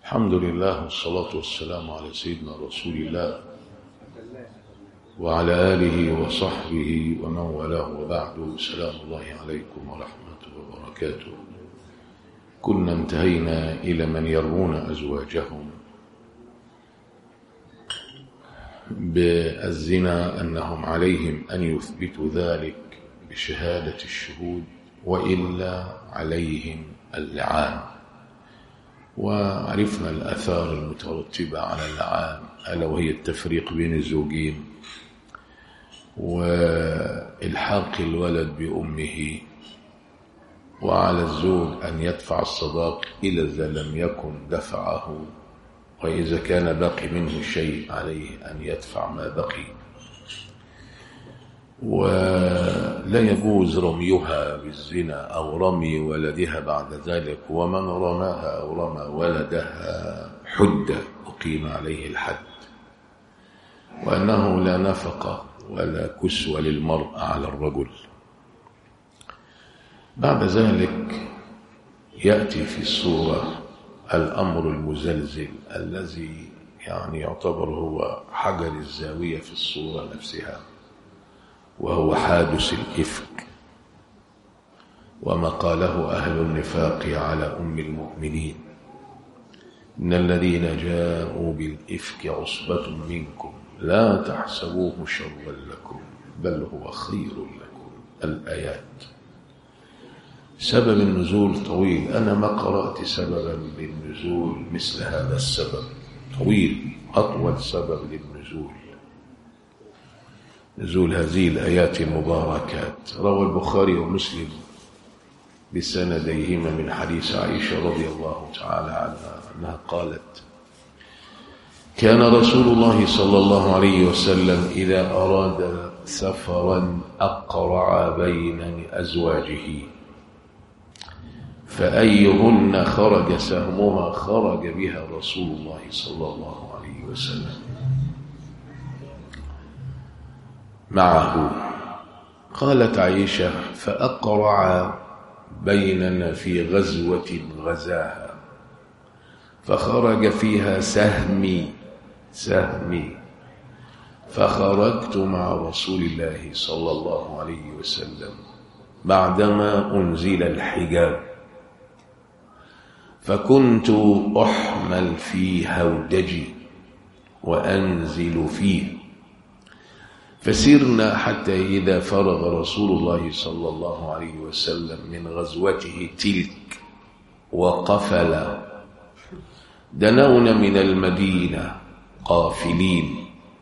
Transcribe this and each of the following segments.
الحمد لله والصلاة والسلام على سيدنا رسول الله وعلى آله وصحبه ومن والاه وبعد سلام الله عليكم ورحمته وبركاته كنا انتهينا إلى من يرمون أزواجهم بالزنا أنهم عليهم أن يثبتوا ذلك بشهادة الشهود وإلا عليهم اللعان وعرفنا الأثار المترتبة على اللعان ألا وهي التفريق بين الزوجين وإلحاق الولد بأمه وعلى الزوج أن يدفع الصداق إلى إذا لم يكن دفعه وإذا كان باقي منه شيء عليه أن يدفع ما بقي ولا يجوز رميها بالزنا أو رمي ولدها بعد ذلك ومن رماها أو رمى ولدها حد أقيم عليه الحد وأنه لا نفقة ولا كسوة للمرأة على الرجل بعد ذلك يأتي في الصورة الأمر المزلزل الذي يعني يعتبر هو حجر الزاوية في الصورة نفسها وهو حادث الإفك وما قاله أهل النفاق على أم المؤمنين إن الذين جاءوا بالإفك عصبة منكم لا تحسبوه شرا لكم بل هو خير لكم الآيات سبب النزول طويل أنا ما قرأت سببا للنزول مثل هذا السبب طويل أطول سبب للنزول نزول هذه الآيات المباركات روى البخاري ومسلم بسنديهما من حديث عائشة رضي الله تعالى عنها أنها قالت كان رسول الله صلى الله عليه وسلم إذا أراد سفرا أقرع بين أزواجه فأيهن خرج سهمها خرج بها رسول الله صلى الله عليه وسلم معه قالت عائشة فأقرع بيننا في غزوة غزاها فخرج فيها سهمي سهمي فخرجت مع رسول الله صلى الله عليه وسلم بعدما أنزل الحجاب فكنت أحمل في هودجي وأنزل فيه فسرنا حتى إذا فرغ رسول الله صلى الله عليه وسلم من غزوته تلك وقفل دنونا من المدينة قافلين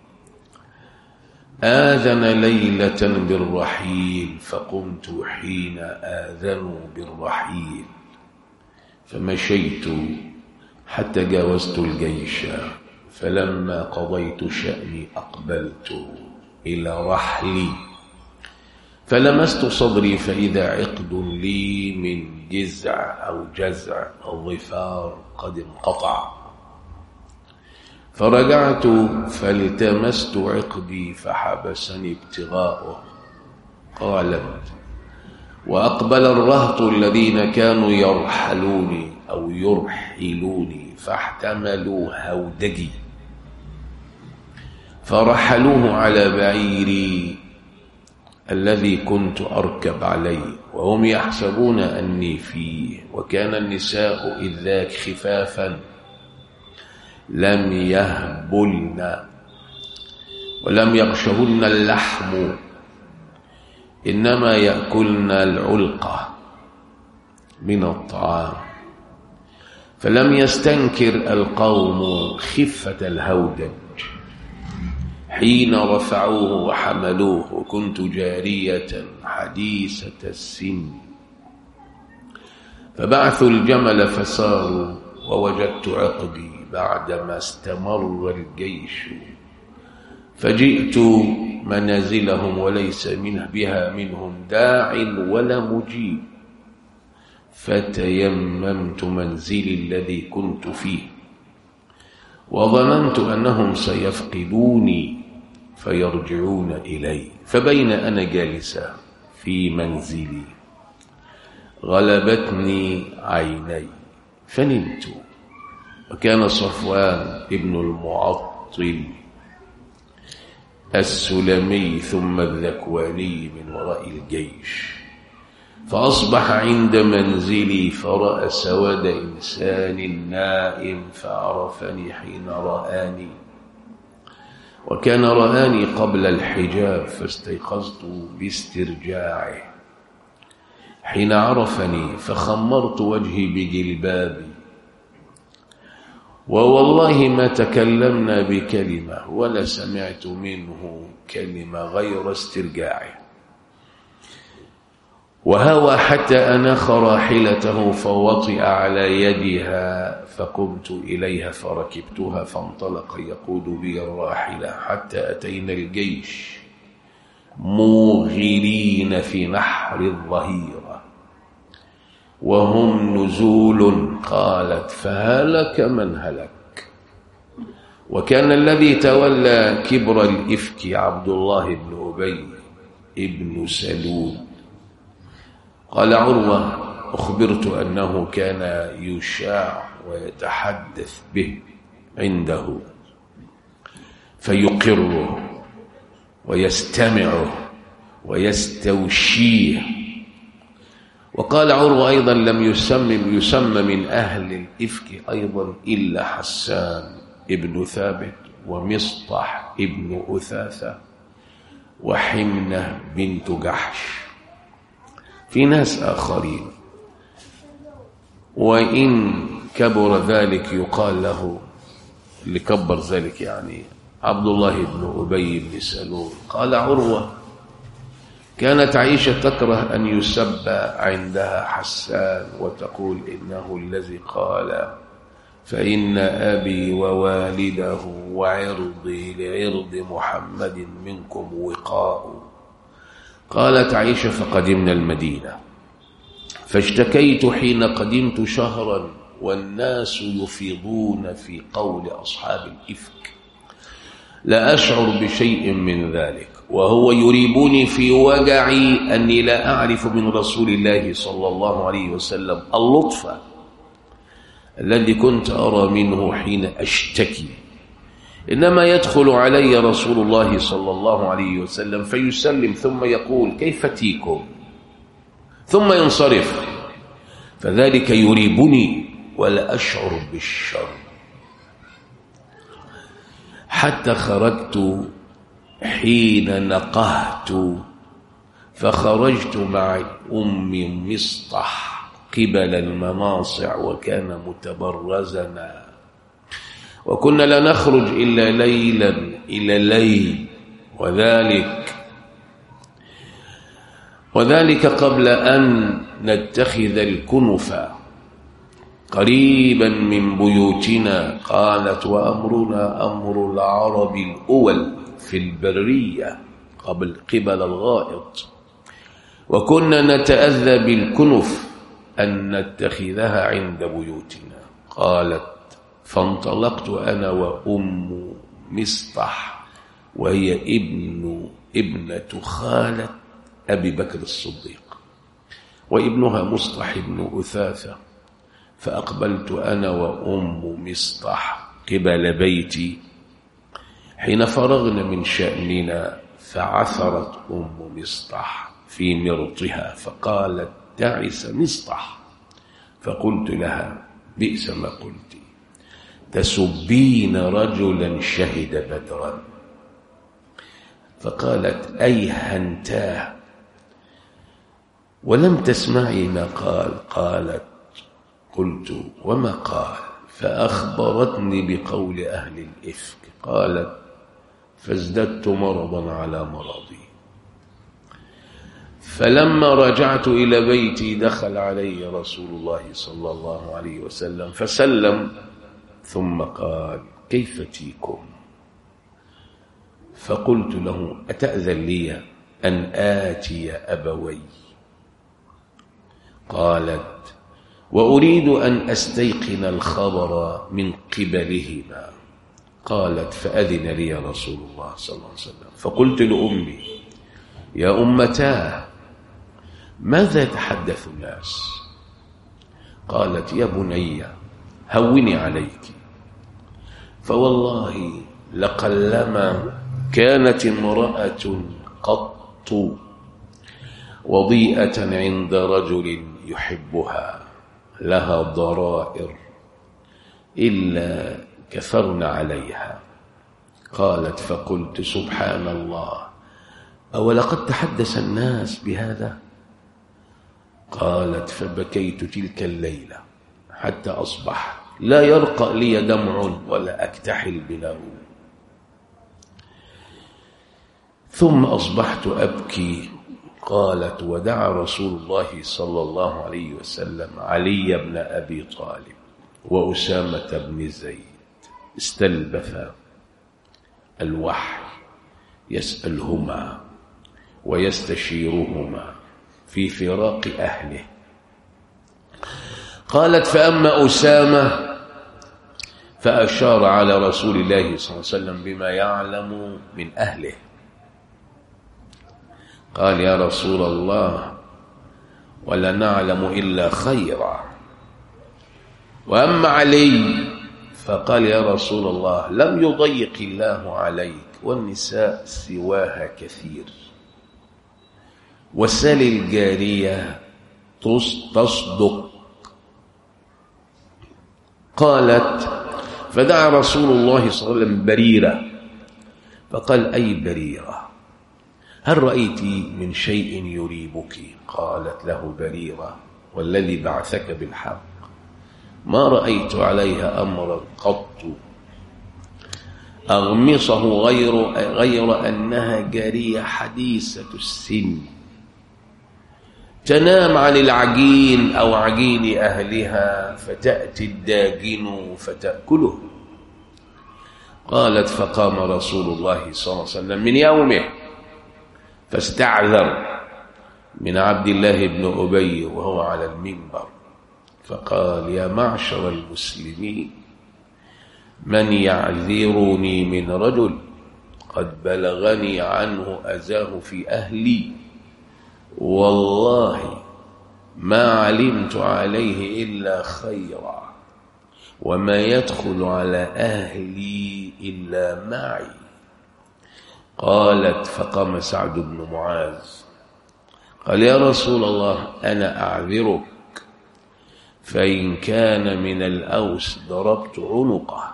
آذن ليلة بالرحيل فقمت حين آذنوا بالرحيل فمشيت حتى جاوزت الجيش فلما قضيت شأني أقبلت إلى رحلي فلمست صدري فإذا عقد لي من جزع أو جزع أو ظفار قد انقطع فرجعت فالتمست عقدي فحبسني ابتغاؤه قالت وأقبل الرهط الذين كانوا يرحلوني أو يرحلوني فاحتملوا هودجي فرحلوه على بعيري الذي كنت أركب عليه وهم يحسبون أني فيه وكان النساء إذ ذاك خفافا لم يهبلن ولم يغشهن اللحم إنما يأكلن العلقة من الطعام فلم يستنكر القوم خفة الهودج حين رفعوه وحملوه وكنت جارية حديثة السن فبعثوا الجمل فساروا ووجدت عقدي بعدما استمر الجيش فجئت منازلهم وليس منه بها منهم داع ولا مجيب فتيممت منزلي الذي كنت فيه وظننت أنهم سيفقدوني فيرجعون إلي فبين أنا جالسة في منزلي غلبتني عيني فنمت وكان صفوان ابن المعطل السلمي ثم الذكواني من وراء الجيش فأصبح عند منزلي فرأى سواد إنسان نائم فعرفني حين رآني وكان رآني قبل الحجاب فاستيقظت باسترجاعه حين عرفني فخمرت وجهي بجلبابي ووالله ما تكلمنا بكلمة ولا سمعت منه كلمة غير استرجاعه وهوى حتى أناخ راحلته فوطئ على يدها فقمت إليها فركبتها فانطلق يقود بي الراحلة حتى أتينا الجيش موغلين في نحر الظهيرة وهم نزول قالت فهلك من هلك وكان الذي تولى كبر الإفك عبد الله بن أبي ابن سلول قال عروة أخبرت أنه كان يشاع ويتحدث به عنده فيقره ويستمعه ويستوشيه وقال عروة أيضا لم يسمم يسمى من أهل الإفك أيضا إلا حسان ابن ثابت ومصطح ابن أثاثة وحمنة بنت جحش في ناس آخرين وإن كبر ذلك يقال له اللي كبر ذلك يعني عبد الله بن أبي بن سلول قال عروة كانت عائشة تكره أن يسب عندها حسان وتقول إنه الذي قال فإن أبي ووالده وعرضي لعرض محمد منكم وقاء قالت عائشة فقدمنا المدينة فاشتكيت حين قدمت شهرا والناس يفيضون في قول أصحاب الإفك لا أشعر بشيء من ذلك وهو يريبني في وجعي أني لا أعرف من رسول الله صلى الله عليه وسلم اللطف الذي كنت أرى منه حين أشتكي إنما يدخل علي رسول الله صلى الله عليه وسلم فيسلم ثم يقول كيف تيكم ثم ينصرف فذلك يريبني ولا أشعر بالشر حتى خرجت حين نقهت فخرجت مع أم مصطح قبل المناصع وكان متبرزنا وكنا لا نخرج إلا ليلا إلى ليل وذلك وذلك قبل أن نتخذ الكنف قريبا من بيوتنا قالت وأمرنا أمر العرب الأول في البرية قبل قبل الغائط وكنا نتأذى بالكنف أن نتخذها عند بيوتنا قالت فانطلقت أنا وأم مصطح وهي ابن ابنة خالة أبي بكر الصديق وابنها مصطح بن أثاثة فأقبلت أنا وأم مصطح قبل بيتي حين فرغنا من شأننا فعثرت أم مصطح في مرطها فقالت تعس مصطح فقلت لها بئس ما قلت تسبين رجلا شهد بدرا فقالت أيهنتاه ولم تسمعي ما قال قالت قلت وما قال فأخبرتني بقول أهل الإفك قالت فازددت مرضا على مرضي فلما رجعت إلى بيتي دخل علي رسول الله صلى الله عليه وسلم فسلم ثم قال كيف تيكم فقلت له أتأذن لي أن آتي أبوي قالت وأريد أن أستيقن الخبر من قبلهما قالت فأذن لي رسول الله صلى الله عليه وسلم فقلت لأمي يا أمتاه ماذا يتحدث الناس قالت يا بني هوني عليك فوالله لقلما كانت امرأة قط وضيئة عند رجل يحبها لها ضرائر إلا كثرن عليها قالت فقلت سبحان الله أولقد تحدث الناس بهذا قالت فبكيت تلك الليلة حتى أصبح لا يرقى لي دمع ولا أكتحل بنوم ثم أصبحت أبكي قالت ودعا رسول الله صلى الله عليه وسلم علي بن أبي طالب وأسامة بن زيد استلبثا الوحي يسألهما ويستشيرهما في فراق أهله قالت فأما أسامة فأشار على رسول الله صلى الله عليه وسلم بما يعلم من أهله قال يا رسول الله ولا نعلم إلا خيرا وأما علي فقال يا رسول الله لم يضيق الله عليك والنساء سواها كثير وسل الجارية تصدق قالت فدعا رسول الله صلى الله عليه وسلم بريرة فقال أي بريرة هل رأيت من شيء يريبك قالت له بريرة والذي بعثك بالحق ما رأيت عليها أمرا قط أغمصه غير, غير أنها جارية حديثة السن تنام عن العجين أو عجين أهلها فتأتي الداجن فتأكله قالت فقام رسول الله صلى الله عليه وسلم من يومه فاستعذر من عبد الله بن أبي وهو على المنبر فقال يا معشر المسلمين من يعذرني من رجل قد بلغني عنه أذاه في أهلي والله ما علمت عليه إلا خيرا وما يدخل على أهلي إلا معي قالت فقام سعد بن معاذ قال يا رسول الله أنا أعذرك فإن كان من الأوس ضربت عنقه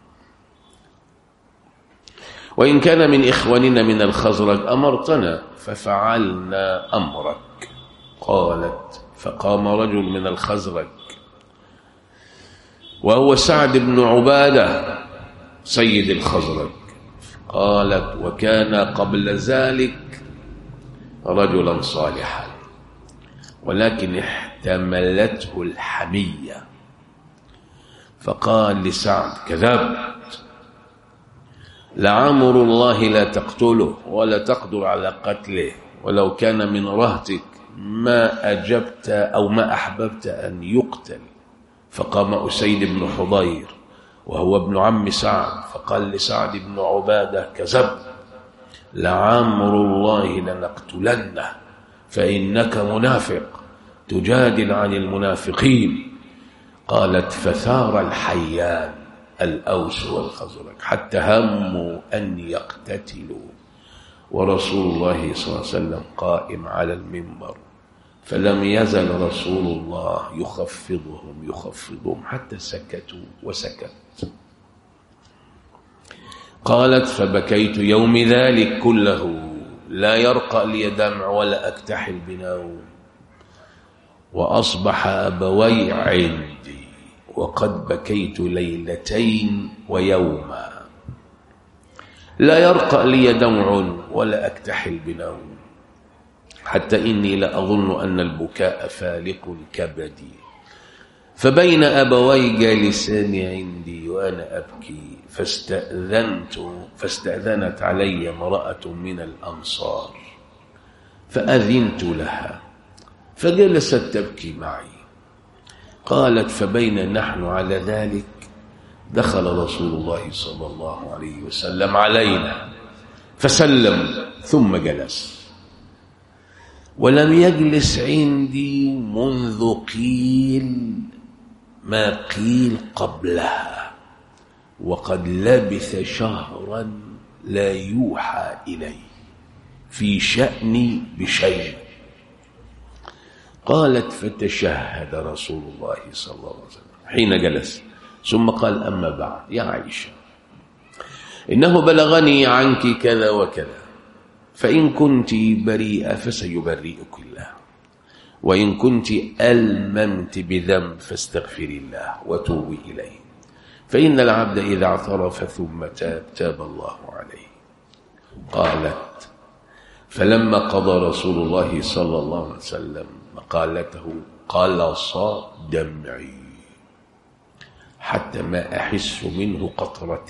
وإن كان من إخواننا من الخزرج أمرتنا ففعلنا أمرك قالت فقام رجل من الخزرج وهو سعد بن عبادة سيد الخزرج قالت وكان قبل ذلك رجلا صالحا ولكن احتملته الحمية فقال لسعد كذبت لعمر الله لا تقتله ولا تقدر على قتله ولو كان من رهتك ما أجبت أو ما أحببت أن يقتل فقام أسيد بن حضير وهو ابن عم سعد فقال لسعد بن عبادة كذب لعمر الله لنقتلنه فإنك منافق تجادل عن المنافقين قالت فثار الحيان الأوس والخزرج حتى هموا أن يقتتلوا ورسول الله صلى الله عليه وسلم قائم على المنبر فلم يزل رسول الله يخفضهم يخفضهم حتى سكتوا وسكت قالت فبكيت يوم ذلك كله لا يرقى لي دمع ولا أكتحل بنوم وأصبح أبوي عندي وقد بكيت ليلتين ويوما لا يرقى لي دمع ولا أكتحل بنوم حتى إني لأظن أن البكاء فالق كبدي فبين أبوي جالسان عندي وأنا أبكي فاستأذنت فاستأذنت علي امرأة من الأنصار فأذنت لها فجلست تبكي معي قالت فبين نحن على ذلك دخل رسول الله صلى الله عليه وسلم علينا فسلم ثم جلس ولم يجلس عندي منذ قيل ما قيل قبلها وقد لبث شهرا لا يوحى إليه في شأني بشيء قالت فتشهد رسول الله صلى الله عليه وسلم حين جلس ثم قال أما بعد يا عائشة إنه بلغني عنك كذا وكذا فإن كنت بريئة فسيبرئك الله وإن كنت ألممت بذنب فاستغفري الله وتوبي إليه فإن العبد إذا اعترف ثم تاب تاب الله عليه قالت فلما قضى رسول الله صلى الله عليه وسلم مقالته قلص دمعي حتى ما أحس منه قطرة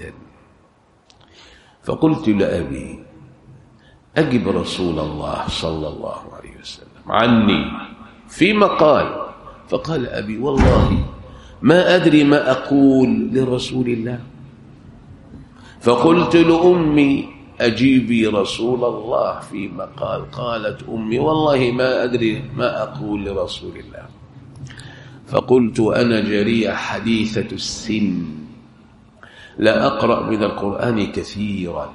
فقلت لأبي أجب رسول الله صلى الله عليه وسلم عني فيما قال فقال أبي والله ما أدري ما أقول لرسول الله فقلت لأمي أجيبي رسول الله فيما قال قالت أمي والله ما أدري ما أقول لرسول الله فقلت أنا جريء حديثة السن لا أقرأ من القرآن كثيرا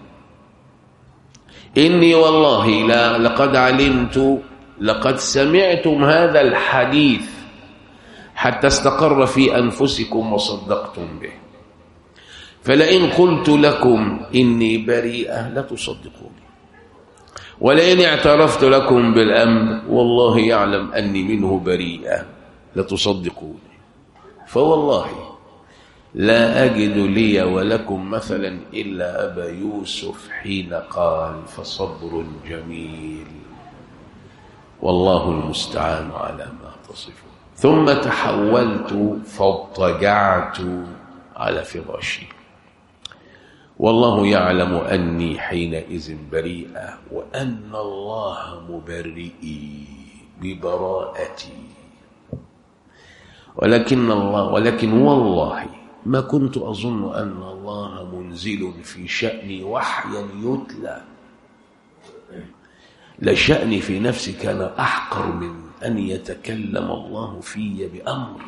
إني والله لا لقد علمت لقد سمعتم هذا الحديث حتى استقر في أنفسكم وصدقتم به فلئن قلت لكم إني بريئة لا تصدقوني ولئن اعترفت لكم بالأمر والله يعلم أني منه بريئة لتصدقوني فوالله لا أجد لي ولكم مثلا إلا أبا يوسف حين قال فصبر جميل والله المستعان على ما تصفون ثم تحولت فاضطجعت على فراشي والله يعلم أني حينئذ بريئة وأن الله مبرئي ببراءتي ولكن الله ولكن والله ما كنت أظن أن الله منزل في شأني وحيا يتلى لشأني في نفسي كان أحقر من أن يتكلم الله في بأمر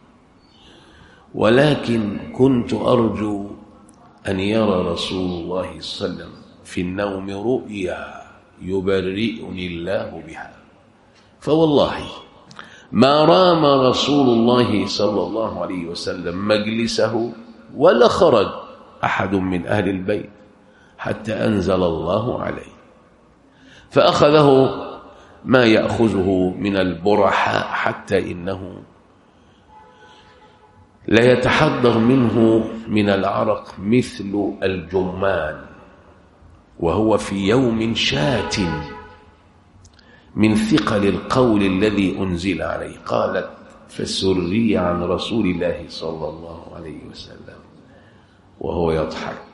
ولكن كنت أرجو أن يرى رسول الله صلى الله عليه وسلم في النوم رؤيا يبرئني الله بها فوالله ما رام رسول الله صلى الله عليه وسلم مجلسه ولا خرج أحد من أهل البيت حتى أنزل الله عليه فأخذه ما يأخذه من البرحاء حتى إنه لا يتحضر منه من العرق مثل الجمان وهو في يوم شات من ثقل القول الذي أنزل عليه قالت فسري عن رسول الله صلى الله عليه وسلم وهو يضحك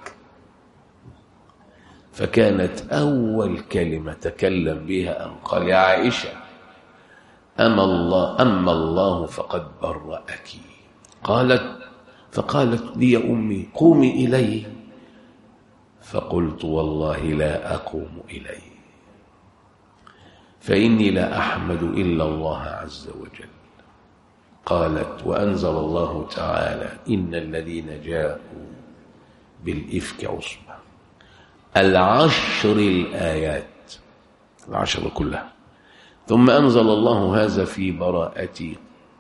فكانت أول كلمة تكلم بها أن قال يا عائشة أما الله, أما الله فقد برأك قالت فقالت لي أمي قومي إليه فقلت والله لا أقوم إليه فإني لا أحمد إلا الله عز وجل قالت وأنزل الله تعالى إن الذين جاءوا بالإفك عصبة العشر الآيات العشر كلها ثم أنزل الله هذا في براءتي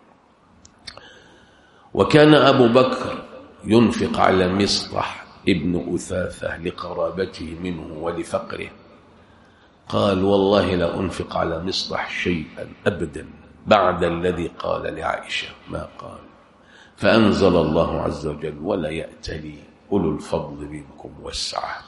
وكان أبو بكر ينفق على مصطح ابن أثاثة لقرابته منه ولفقره قال والله لا أنفق على مصطح شيئا أبدا بعد الذي قال لعائشة ما قال فأنزل الله عز وجل ولا يأتلي أولو الفضل منكم والسعة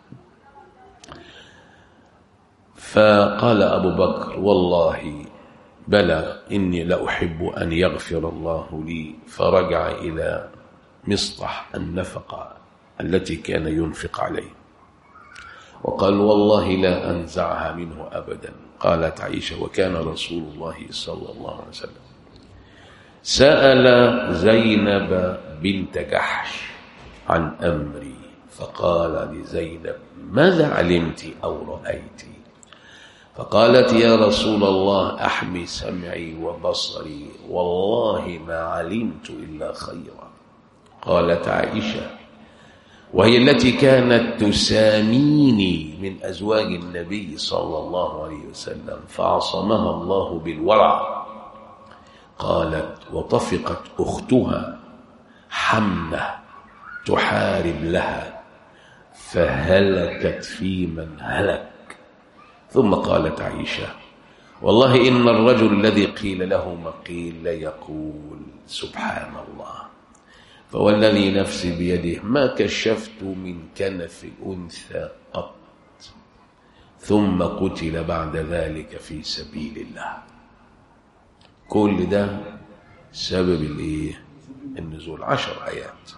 فقال أبو بكر والله بلى إني لأحب أن يغفر الله لي فرجع إلى مصطح النفقة التي كان ينفق عليه وقال والله لا أنزعها منه أبدا قالت عائشة وكان رسول الله صلى الله عليه وسلم سأل زينب بنت جحش عن أمري فقال لزينب ماذا علمت أو رأيت فقالت يا رسول الله أحمي سمعي وبصري والله ما علمت إلا خيرا قالت عائشة وهي التي كانت تساميني من أزواج النبي صلى الله عليه وسلم فعصمها الله بالورع قالت وطفقت أختها حمنة تحارب لها فهلكت في من هلك ثم قالت عائشة والله إن الرجل الذي قيل له ما قيل ليقول سبحان الله فوالذي نفسي بيده ما كشفت من كنف أنثى قط ثم قتل بعد ذلك في سبيل الله كل ده سبب الايه النزول عشر آيات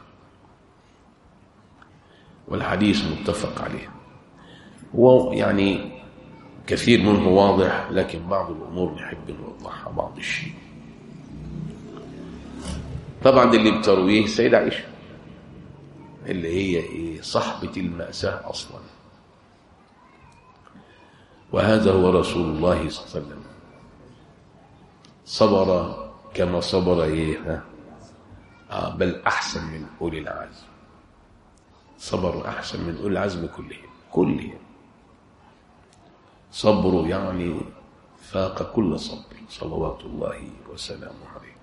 والحديث متفق عليه هو يعني كثير منه واضح لكن بعض الأمور نحب نوضحها بعض الشيء طبعا اللي بترويه السيدة عائشة اللي هي ايه صاحبة المأساة أصلا وهذا هو رسول الله صلى الله عليه وسلم صبر كما صبر ايه ها آه بل أحسن من أولي العزم صبر أحسن من أولي العزم كلهم كلهم صبره يعني فاق كل صبر صلوات الله وسلامه عليه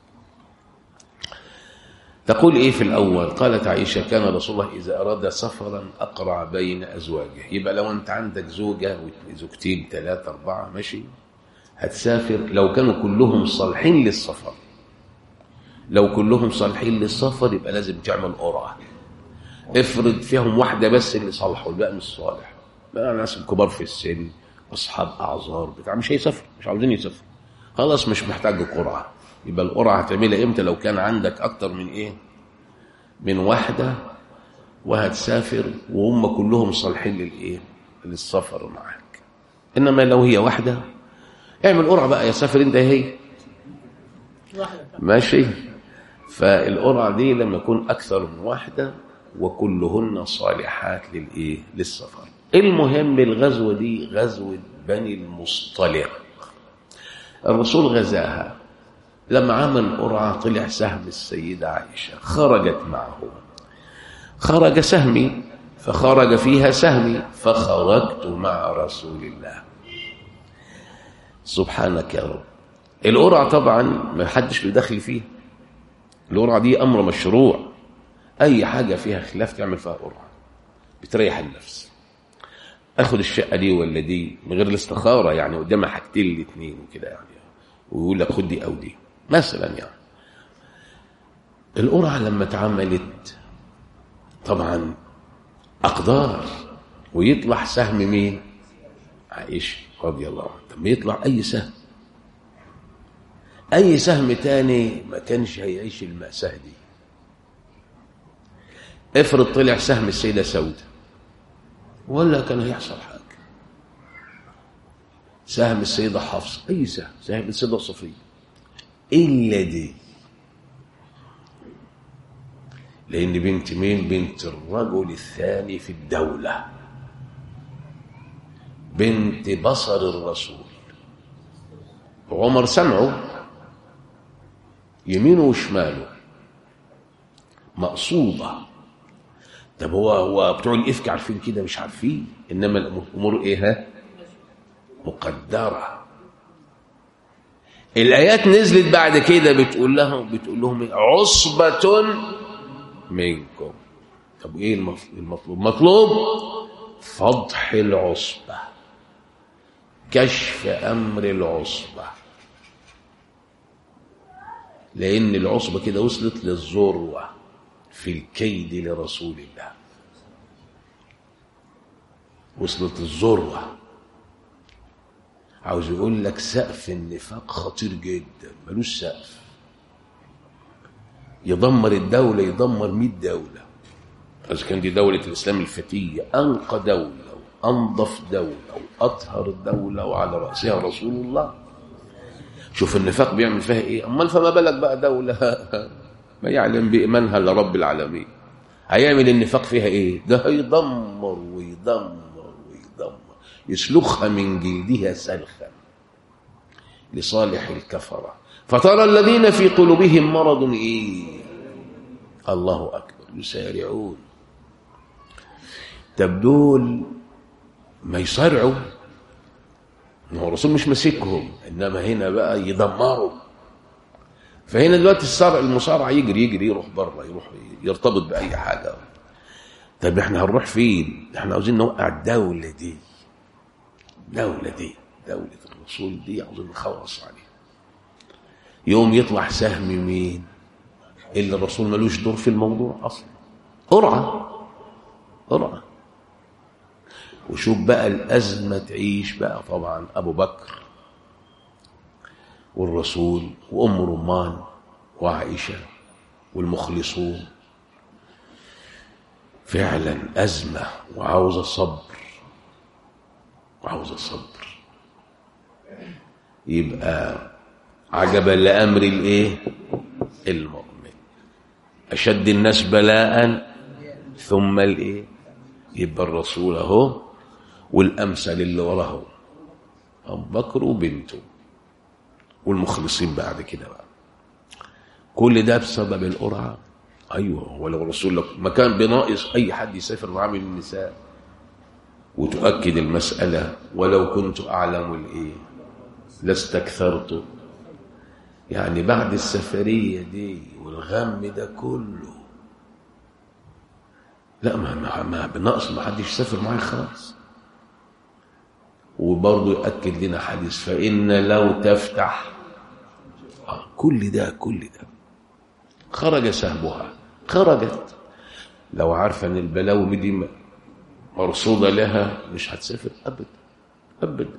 تقول إيه في الأول قالت عائشة كان رسول الله إذا أراد سفرا أقرع بين أزواجه يبقى لو أنت عندك زوجة زوجتين ثلاثة أربعة ماشي هتسافر لو كانوا كلهم صالحين للسفر لو كلهم صالحين للسفر يبقى لازم تعمل قرعة افرض فيهم واحدة بس اللي صالحة والباقي مش صالح بقى ناس كبار في السن أصحاب أعذار بتاع مش هيسافر مش عاوزين يسافروا خلاص مش محتاج قرعة يبقى القرعة هتعملها امتى لو كان عندك أكتر من إيه من واحدة وهتسافر وهم كلهم صالحين للإيه للسفر معاك إنما لو هي واحدة اعمل قرعة بقى يا سافر انت هي ماشي فالقرعة دي لما يكون أكثر من واحدة وكلهن صالحات للإيه للسفر المهم الغزوة دي غزوة بني المصطلق الرسول غزاها لما عمل قرعة طلع سهم السيدة عائشة خرجت معه خرج سهمي فخرج فيها سهمي فخرجت مع رسول الله سبحانك يا رب القرعة طبعا ما حدش بيدخل فيها القرعة دي أمر مشروع أي حاجة فيها خلاف تعمل فيها قرعة بتريح النفس أخد الشقة دي ولا دي من غير الاستخارة يعني قدامها حاجتين الاثنين وكده يعني ويقول لك خد دي أو دي مثلا يعني القرعة لما اتعملت طبعا أقدار ويطلع سهم مين عائشة رضي الله عنها طب يطلع أي سهم أي سهم تاني ما كانش هيعيش المأساة دي افرض طلع سهم السيدة سودة ولا كان هيحصل حاجة سهم السيدة حفصة أي سهم سهم السيدة صفية إلا دي لأن بنت مين بنت الرجل الثاني في الدولة بنت بصر الرسول عمر سمعه يمينه وشماله مقصودة طب هو هو بتوع الإفك عارفين كده مش عارفين إنما الأمور إيه ها مقدرة الآيات نزلت بعد كده بتقول لهم بتقول لهم عصبة منكم طب إيه المطلوب مطلوب فضح العصبة كشف أمر العصبة لأن العصبة كده وصلت للذروة في الكيد لرسول الله وصلت الذروة عاوز يقول لك سقف النفاق خطير جدا ملوش سقف يدمر الدولة يدمر مئة دولة إذا كان دي دولة الإسلام الفتية أنقى دولة وأنظف دولة وأطهر دولة وعلى رأسها رسول الله شوف النفاق بيعمل فيها إيه أمال فما بالك بقى دولة ما يعلم بإيمانها إلا رب العالمين هيعمل النفاق فيها إيه ده هيدمر ويدمر ويدمر يسلخها من جلدها سلخا لصالح الكفرة فترى الذين في قلوبهم مرض إيه الله أكبر يسارعون طب دول ما يصارعوا ما هو الرسول مش ماسكهم انما هنا بقى يدمروا فهنا دلوقتي الصارع المصارع يجري يجري يروح بره يروح يرتبط باي حاجه طب احنا هنروح فين احنا عاوزين نوقع الدوله دي الدوله دي دوله الرسول دي عاوزين نخلص عليها يوم يطلع سهم مين اللي الرسول ملوش دور في الموضوع اصلا قرعه قرعه وشوف بقى الازمه تعيش بقى طبعا ابو بكر والرسول وام رمان وعائشه والمخلصون فعلا ازمه وعاوزه صبر وعاوزه صبر يبقى عجبا لامر الايه المؤمن اشد الناس بلاء ثم الايه يبقى الرسول اهو والامثل اللي وراه ابو بكر وبنته والمخلصين بعد كده بقى كل ده بسبب القرعه ايوه ولو الرسول لك ما كان بناقص اي حد يسافر معاه من النساء وتؤكد المساله ولو كنت اعلم الايه لاستكثرت يعني بعد السفريه دي والغم ده كله لا ما ما, ما بنقص ما حدش يسافر معايا خالص وبرضه يؤكد لنا حديث فإن لو تفتح آه كل ده كل ده خرج سهمها خرجت لو عارفه ان البلاوي دي مرصوده لها مش هتسافر ابدا ابدا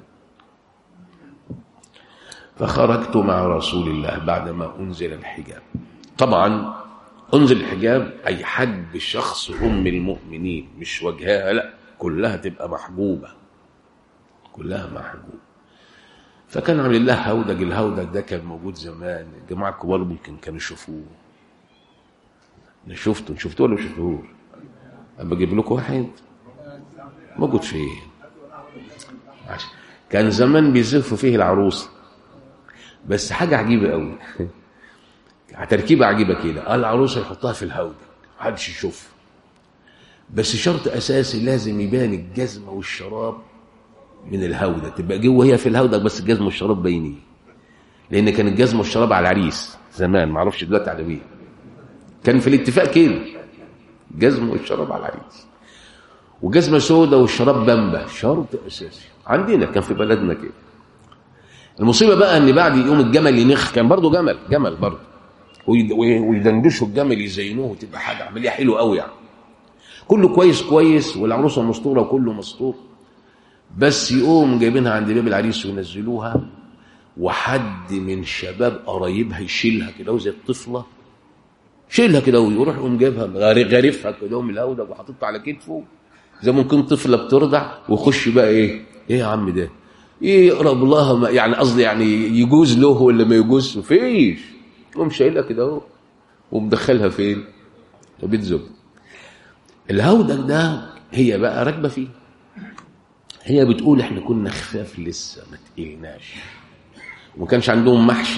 فخرجت مع رسول الله بعدما انزل الحجاب طبعا انزل الحجاب اي حجب شخص ام المؤمنين مش وجهها لا كلها تبقى محجوبه كلها محجوبه فكان عامل الله هودج الهودج ده كان موجود زمان الجماعه الكبار ممكن كانوا يشوفوه انا شفته شفتوه ولا ما شفتوهوش اما اجيب لكم واحد موجود فين عشان. كان زمان بيزفوا فيه العروسه بس حاجه عجيبه قوي تركيبه عجيبه كده العروسه يحطها في الهودج محدش يشوفها بس شرط اساسي لازم يبان الجزمه والشراب من الهودة تبقى جوه هي في الهودة بس الجزمة والشراب باينين لأن كان الجزمة والشراب على العريس زمان ما اعرفش دلوقتي على مين كان في الاتفاق كده الجزمة والشراب على العريس وجزمة سودة والشراب بامبا شرط أساسي عندنا كان في بلدنا كده المصيبة بقى إن بعد يوم الجمل ينخ كان برضه جمل جمل برضه ويدندشوا الجمل يزينوه وتبقى حاجة عملية حلوة قوي يعني كله كويس كويس والعروسة مسطورة وكله مسطور بس يقوم جايبينها عند باب العريس وينزلوها وحد من شباب قرايبها يشيلها كده وزي الطفله شيلها كده ويروح يقوم جايبها غارفها كده من الهودة وحاططها على كتفه زي ممكن طفله بترضع ويخش بقى ايه ايه يا عم ده ايه يقرب لها ما يعني قصدي يعني يجوز له ولا ما يجوز فيش يقوم شايلها كده اهو ومدخلها فين في بيت زوج الهودج ده هي بقى راكبه فيه هي بتقول احنا كنا خفاف لسه ما تقلناش وما كانش عندهم محشي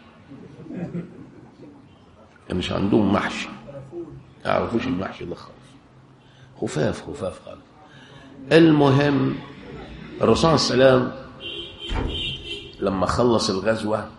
كانش عندهم محشي ما يعرفوش المحشي ده خالص خفاف خفاف خالص المهم الرسول صلى الله عليه وسلم لما خلص الغزوة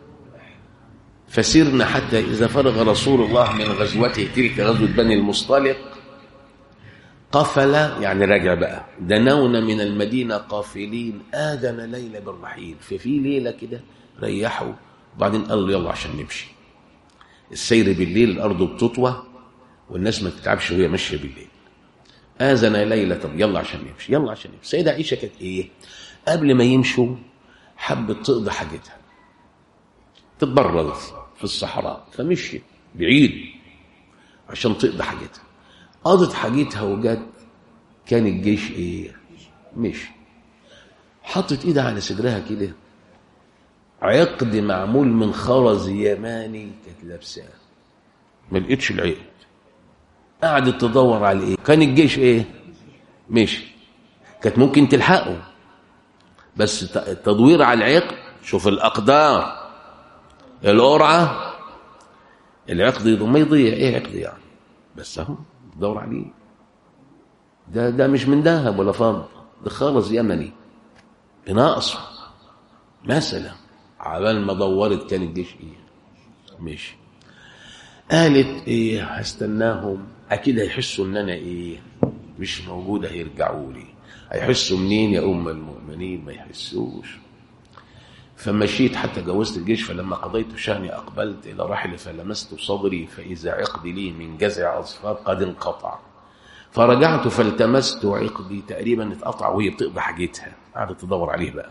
فسرنا حتى إذا فرغ رسول الله من غزوته تلك غزوة بني المصطلق قفل يعني رجع بقى دنونا من المدينة قافلين آذن ليلة بالرحيل ففي ليلة كده ريحوا وبعدين قالوا يلا عشان نمشي السير بالليل الأرض بتطوى والناس ما تتعبش وهي ماشية بالليل آذن ليلة طب يلا عشان نمشي يلا عشان نمشي السيدة عائشة كانت إيه قبل ما يمشوا حبت تقضي حاجتها تتبرد في الصحراء فمشيت بعيد عشان تقضي حاجتها قضت حاجتها وجت كان الجيش ايه مشي حطت ايدها على صدرها كده عقد معمول من خرز يماني كانت لابساه ما لقيتش العقد قعدت تدور على ايه كان الجيش ايه مشي كانت ممكن تلحقه بس تدوير على العقد شوف الاقدار القرعه العقد ما يضيع ايه عقد يعني بس اهو تدور عليه ده ده مش من ذهب ولا فضة ده خالص يمني بناقصه مثلا عبال ما دورت كان الجيش ايه ماشي قالت ايه هستناهم اكيد هيحسوا ان انا ايه مش موجودة هيرجعوا لي هيحسوا منين يا ام المؤمنين ما يحسوش فمشيت حتى جوزت الجيش فلما قضيت شأني أقبلت إلى رحل فلمست صدري فإذا عقدي لي من جزع أصفار قد انقطع فرجعت فالتمست عقدي تقريبا اتقطع وهي بتقضي حاجتها قعدت تدور عليه بقى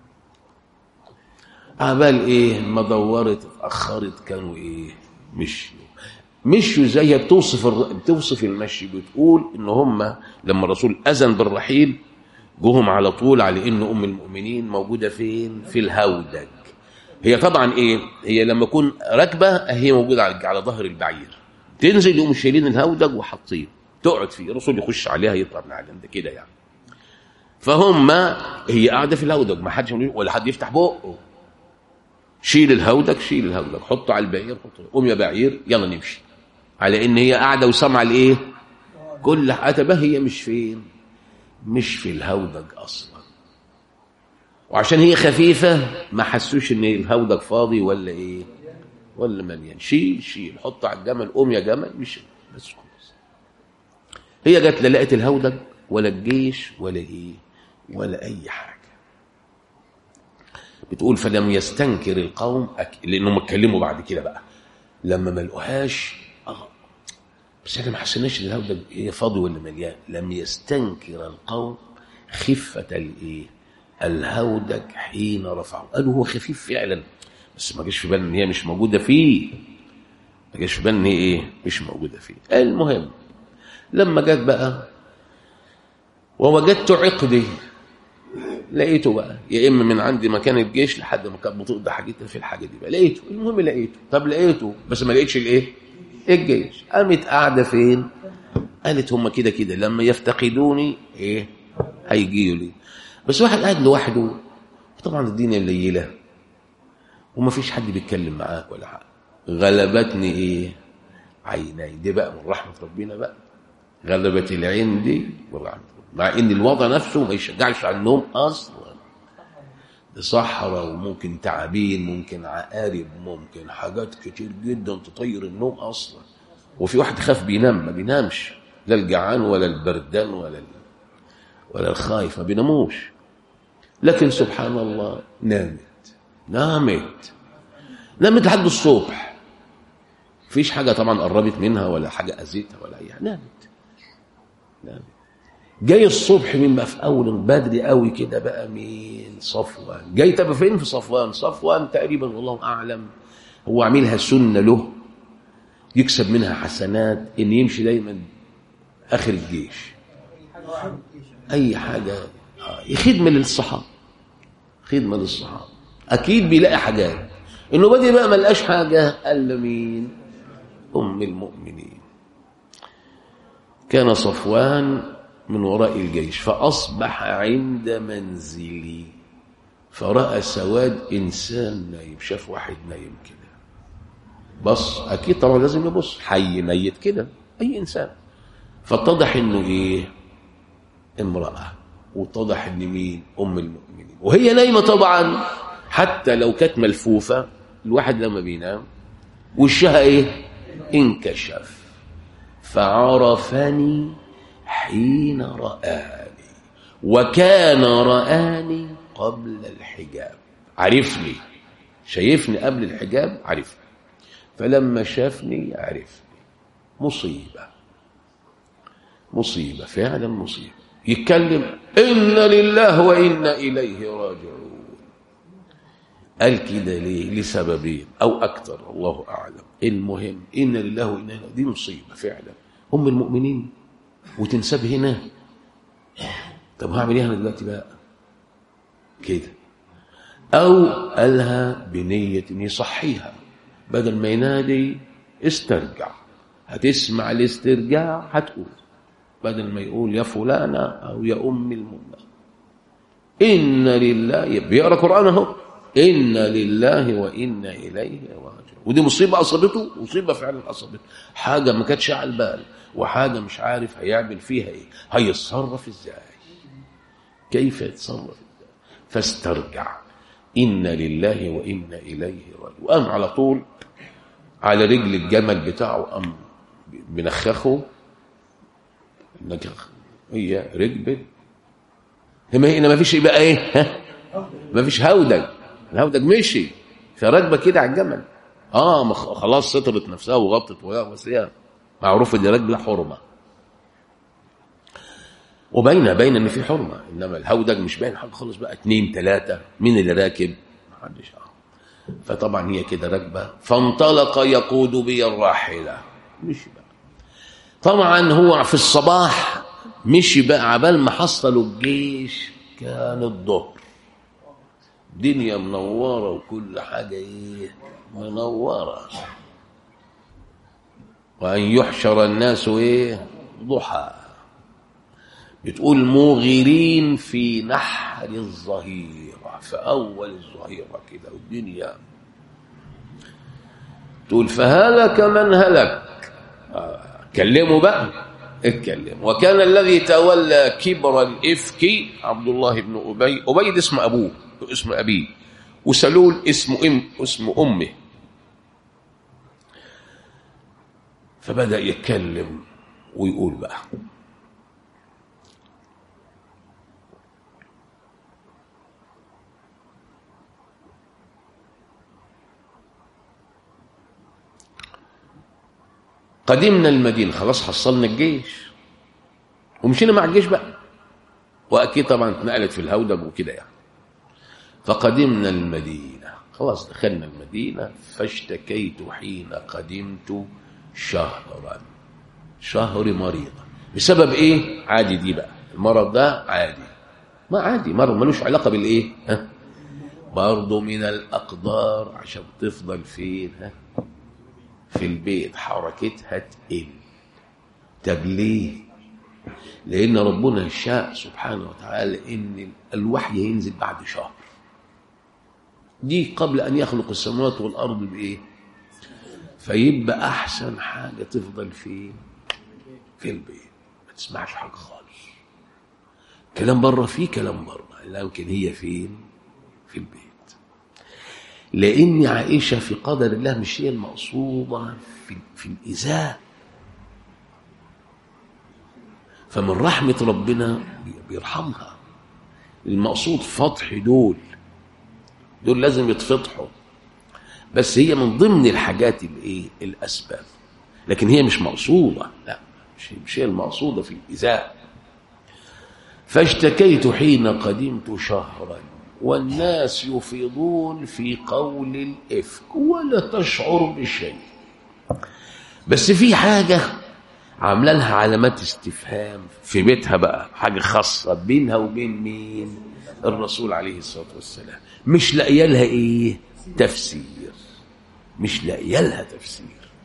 عبال ايه ما دورت اتأخرت كانوا ايه مشيوا مشوا زي بتوصف الر... بتوصف المشي بتقول ان هم لما الرسول اذن بالرحيل جوهم على طول على ان ام المؤمنين موجوده فين في الهودج هي طبعا ايه هي لما تكون راكبه هي موجوده على على ظهر البعير تنزل يقوموا شايلين الهودج وحاطين تقعد فيه الرسول يخش عليها يطلع من علم ده كده يعني فهم هي قاعده في الهودج ما حدش ولا حد يفتح بقه شيل الهودج شيل الهودج حطه على البعير حطه قوم يا بعير يلا نمشي على ان هي قاعده وسامعه الايه كل حاجه هي مش فين مش في الهودج اصلا وعشان هي خفيفه ما حسوش ان الهودج فاضي ولا ايه ولا مليان شيل شيل حط على الجمل قوم يا جمل مش بس خلاص هي جت لا لقت الهودج ولا الجيش ولا ايه ولا اي حاجه بتقول فلم يستنكر القوم أك... لانهم اتكلموا بعد كده بقى لما ما لقوهاش آه. بس احنا ما حسيناش ان الهودج هي فاضي ولا مليان لم يستنكر القوم خفه الايه الهودج حين رفعه قالوا هو خفيف فعلا بس ما جاش في بالنا ان هي مش موجوده فيه ما جاش في بالنا ان هي ايه مش موجوده فيه المهم لما جت بقى ووجدت عقدي لقيته بقى يا اما من عند مكان الجيش لحد ما كانت بتقضي حاجتها في الحاجه دي بقى لقيته المهم لقيته طب لقيته بس ما لقيتش الايه الجيش قامت قاعده فين قالت هم كده كده لما يفتقدوني ايه هيجيوا لي بس واحد قاعد لوحده طبعا الدنيا قليله وما فيش حد بيتكلم معاك ولا حاجه غلبتني ايه عيني دي بقى من رحمه ربنا بقى غلبت العين دي من رحمه مع ان الوضع نفسه ما يشجعش على النوم اصلا ده صحراء وممكن تعابين ممكن عقارب ممكن حاجات كتير جدا تطير النوم اصلا وفي واحد خاف بينام ما بينامش لا الجعان ولا البردان ولا ال... ولا الخايف ما بيناموش لكن سبحان الله نامت نامت نامت لحد الصبح مفيش حاجه طبعا قربت منها ولا حاجه اذيتها ولا اي حاجه نامت نامت جاي الصبح مما في اول بدري قوي كده بقى مين صفوان جاي طب فين في صفوان صفوان تقريبا والله اعلم هو عاملها سنه له يكسب منها حسنات ان يمشي دايما اخر الجيش اي حاجه خدمه للصحابه خدمه للصحابه اكيد بيلاقي حاجات انه بدي بقى ما لقاش حاجه الا مين ام المؤمنين كان صفوان من وراء الجيش فأصبح عند منزلي فرأى سواد إنسان نايم شاف واحد نايم كده بص أكيد طبعا لازم يبص حي ميت كده أي إنسان فاتضح إنه إيه امرأة واتضح إن مين أم المؤمنين وهي نايمة طبعا حتى لو كانت ملفوفة الواحد لما بينام وشها إيه انكشف فعرفني حين رآني وكان رآني قبل الحجاب عرفني شايفني قبل الحجاب عرفني فلما شافني عرفني مصيبة مصيبة فعلا مصيبة يتكلم إنا لله وإنا إليه راجعون قال كده ليه لسببين أو أكثر الله أعلم المهم إنا لله وإنا إليه دي مصيبة فعلا هم المؤمنين وتنسب هنا طب هعمل ايه انا دلوقتي بقى كده او قالها بنيه ان يصحيها بدل ما ينادي استرجع هتسمع الاسترجاع هتقول بدل ما يقول يا فلانة أو يا أم المؤمنين إن لله بيقرأ قرآن أهو إنا لله وإنا إليه راجعون ودي مصيبة أصابته مصيبة فعلا أصابته حاجة ما كانتش على البال وحاجة مش عارف هيعمل فيها إيه هيتصرف إزاي كيف يتصرف إزاي فاسترجع إنا لله وإنا إليه راجعون وقام على طول على رجل الجمل بتاعه قام بنخخه نجخ هي ركبت هنا هنا ما فيش بقى ايه ها ما فيش هودج الهودج مشي فراكبه كده على الجمل اه مخ- خلاص سترت نفسها وغطت وياها بس هي معروف ان راكبه حرمه وباينه باينه ان في حرمه انما الهودج مش باين حاجه خالص بقى اتنين تلاته مين اللي راكب؟ محدش عارف فطبعا هي كده راكبه فانطلق يقود بي الراحله مشي بقى طبعا هو في الصباح مشي بقى عبال ما حصلوا الجيش كان الظهر دنيا منورة وكل حاجة ايه منورة وأن يحشر الناس ايه ضحى بتقول موغرين في نحر الظهيرة في أول الظهيرة كده والدنيا تقول فهلك من هلك كلموا بقى اتكلم وكان الذي تولى كبر الإفك عبد الله بن أبي أبي ده اسم أبوه اسم أبيه وسلول اسم أم اسم أمه فبدأ يتكلم ويقول بقى قدمنا المدينة خلاص حصلنا الجيش ومشينا مع الجيش بقى وأكيد طبعا اتنقلت في الهودج وكده يعني فقدمنا المدينة خلاص دخلنا المدينة فاشتكيت حين قدمت شهرا شهر مريضة بسبب ايه عادي دي بقى المرض ده عادي ما عادي مرض ملوش علاقة بالايه ها برضه من الأقدار عشان تفضل فين ها في البيت حركتها تقل طب ليه لان ربنا شاء سبحانه وتعالى ان الوحي ينزل بعد شهر دي قبل ان يخلق السماوات والارض بايه فيبقى احسن حاجه تفضل فين في البيت ما تسمعش حاجه خالص كلام بره فيه كلام بره لكن هي فين في البيت لأن عائشة في قدر الله مش هي المقصودة في, في الإزاء فمن رحمة ربنا بيرحمها المقصود فتح دول دول لازم يتفتحوا بس هي من ضمن الحاجات الايه الاسباب لكن هي مش مقصوده لا مش مش هي المقصوده في الازاء فاشتكيت حين قدمت شهرا والناس يفيضون في قول الإفك ولا تشعر بشيء بس في حاجة عامله لها علامات استفهام في بيتها بقى حاجة خاصة بينها وبين مين الرسول عليه الصلاة والسلام مش لاقيه لها ايه تفسير مش لاقيه لها تفسير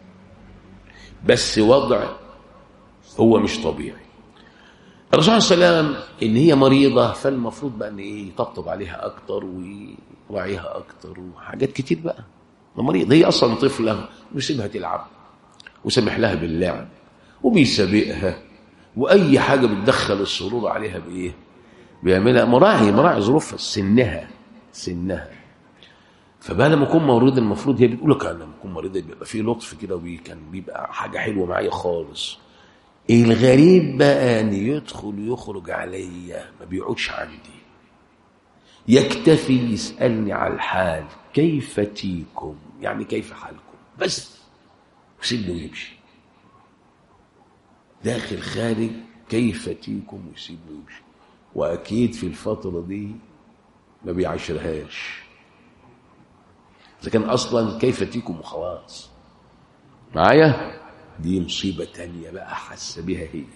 بس وضع هو مش طبيعي الرسول صلى الله عليه وسلم ان هي مريضه فالمفروض بقى ان ايه يطبطب عليها اكتر ويراعيها اكتر وحاجات كتير بقى مريضه هي اصلا طفله ويسيبها تلعب وسمح لها باللعب وبيسابقها واي حاجه بتدخل السرور عليها بايه بيعملها مراعي مراعي ظروفها سنها سنها فبقى لما اكون مريض المفروض هي بتقول لك انا لما اكون مريض بيبقى فيه لطف كده وكان بيبقى حاجه حلوه معايا خالص الغريب بقى ان يدخل يخرج عليا ما بيقعدش عندي يكتفي يسالني على الحال كيف تيكم يعني كيف حالكم بس ويسيبني ويمشي داخل خارج كيف تيكم ويسيبني ويمشي واكيد في الفتره دي ما بيعاشرهاش اذا كان اصلا كيف تيكم وخلاص معايا دي مصيبة تانية بقى حس بها هي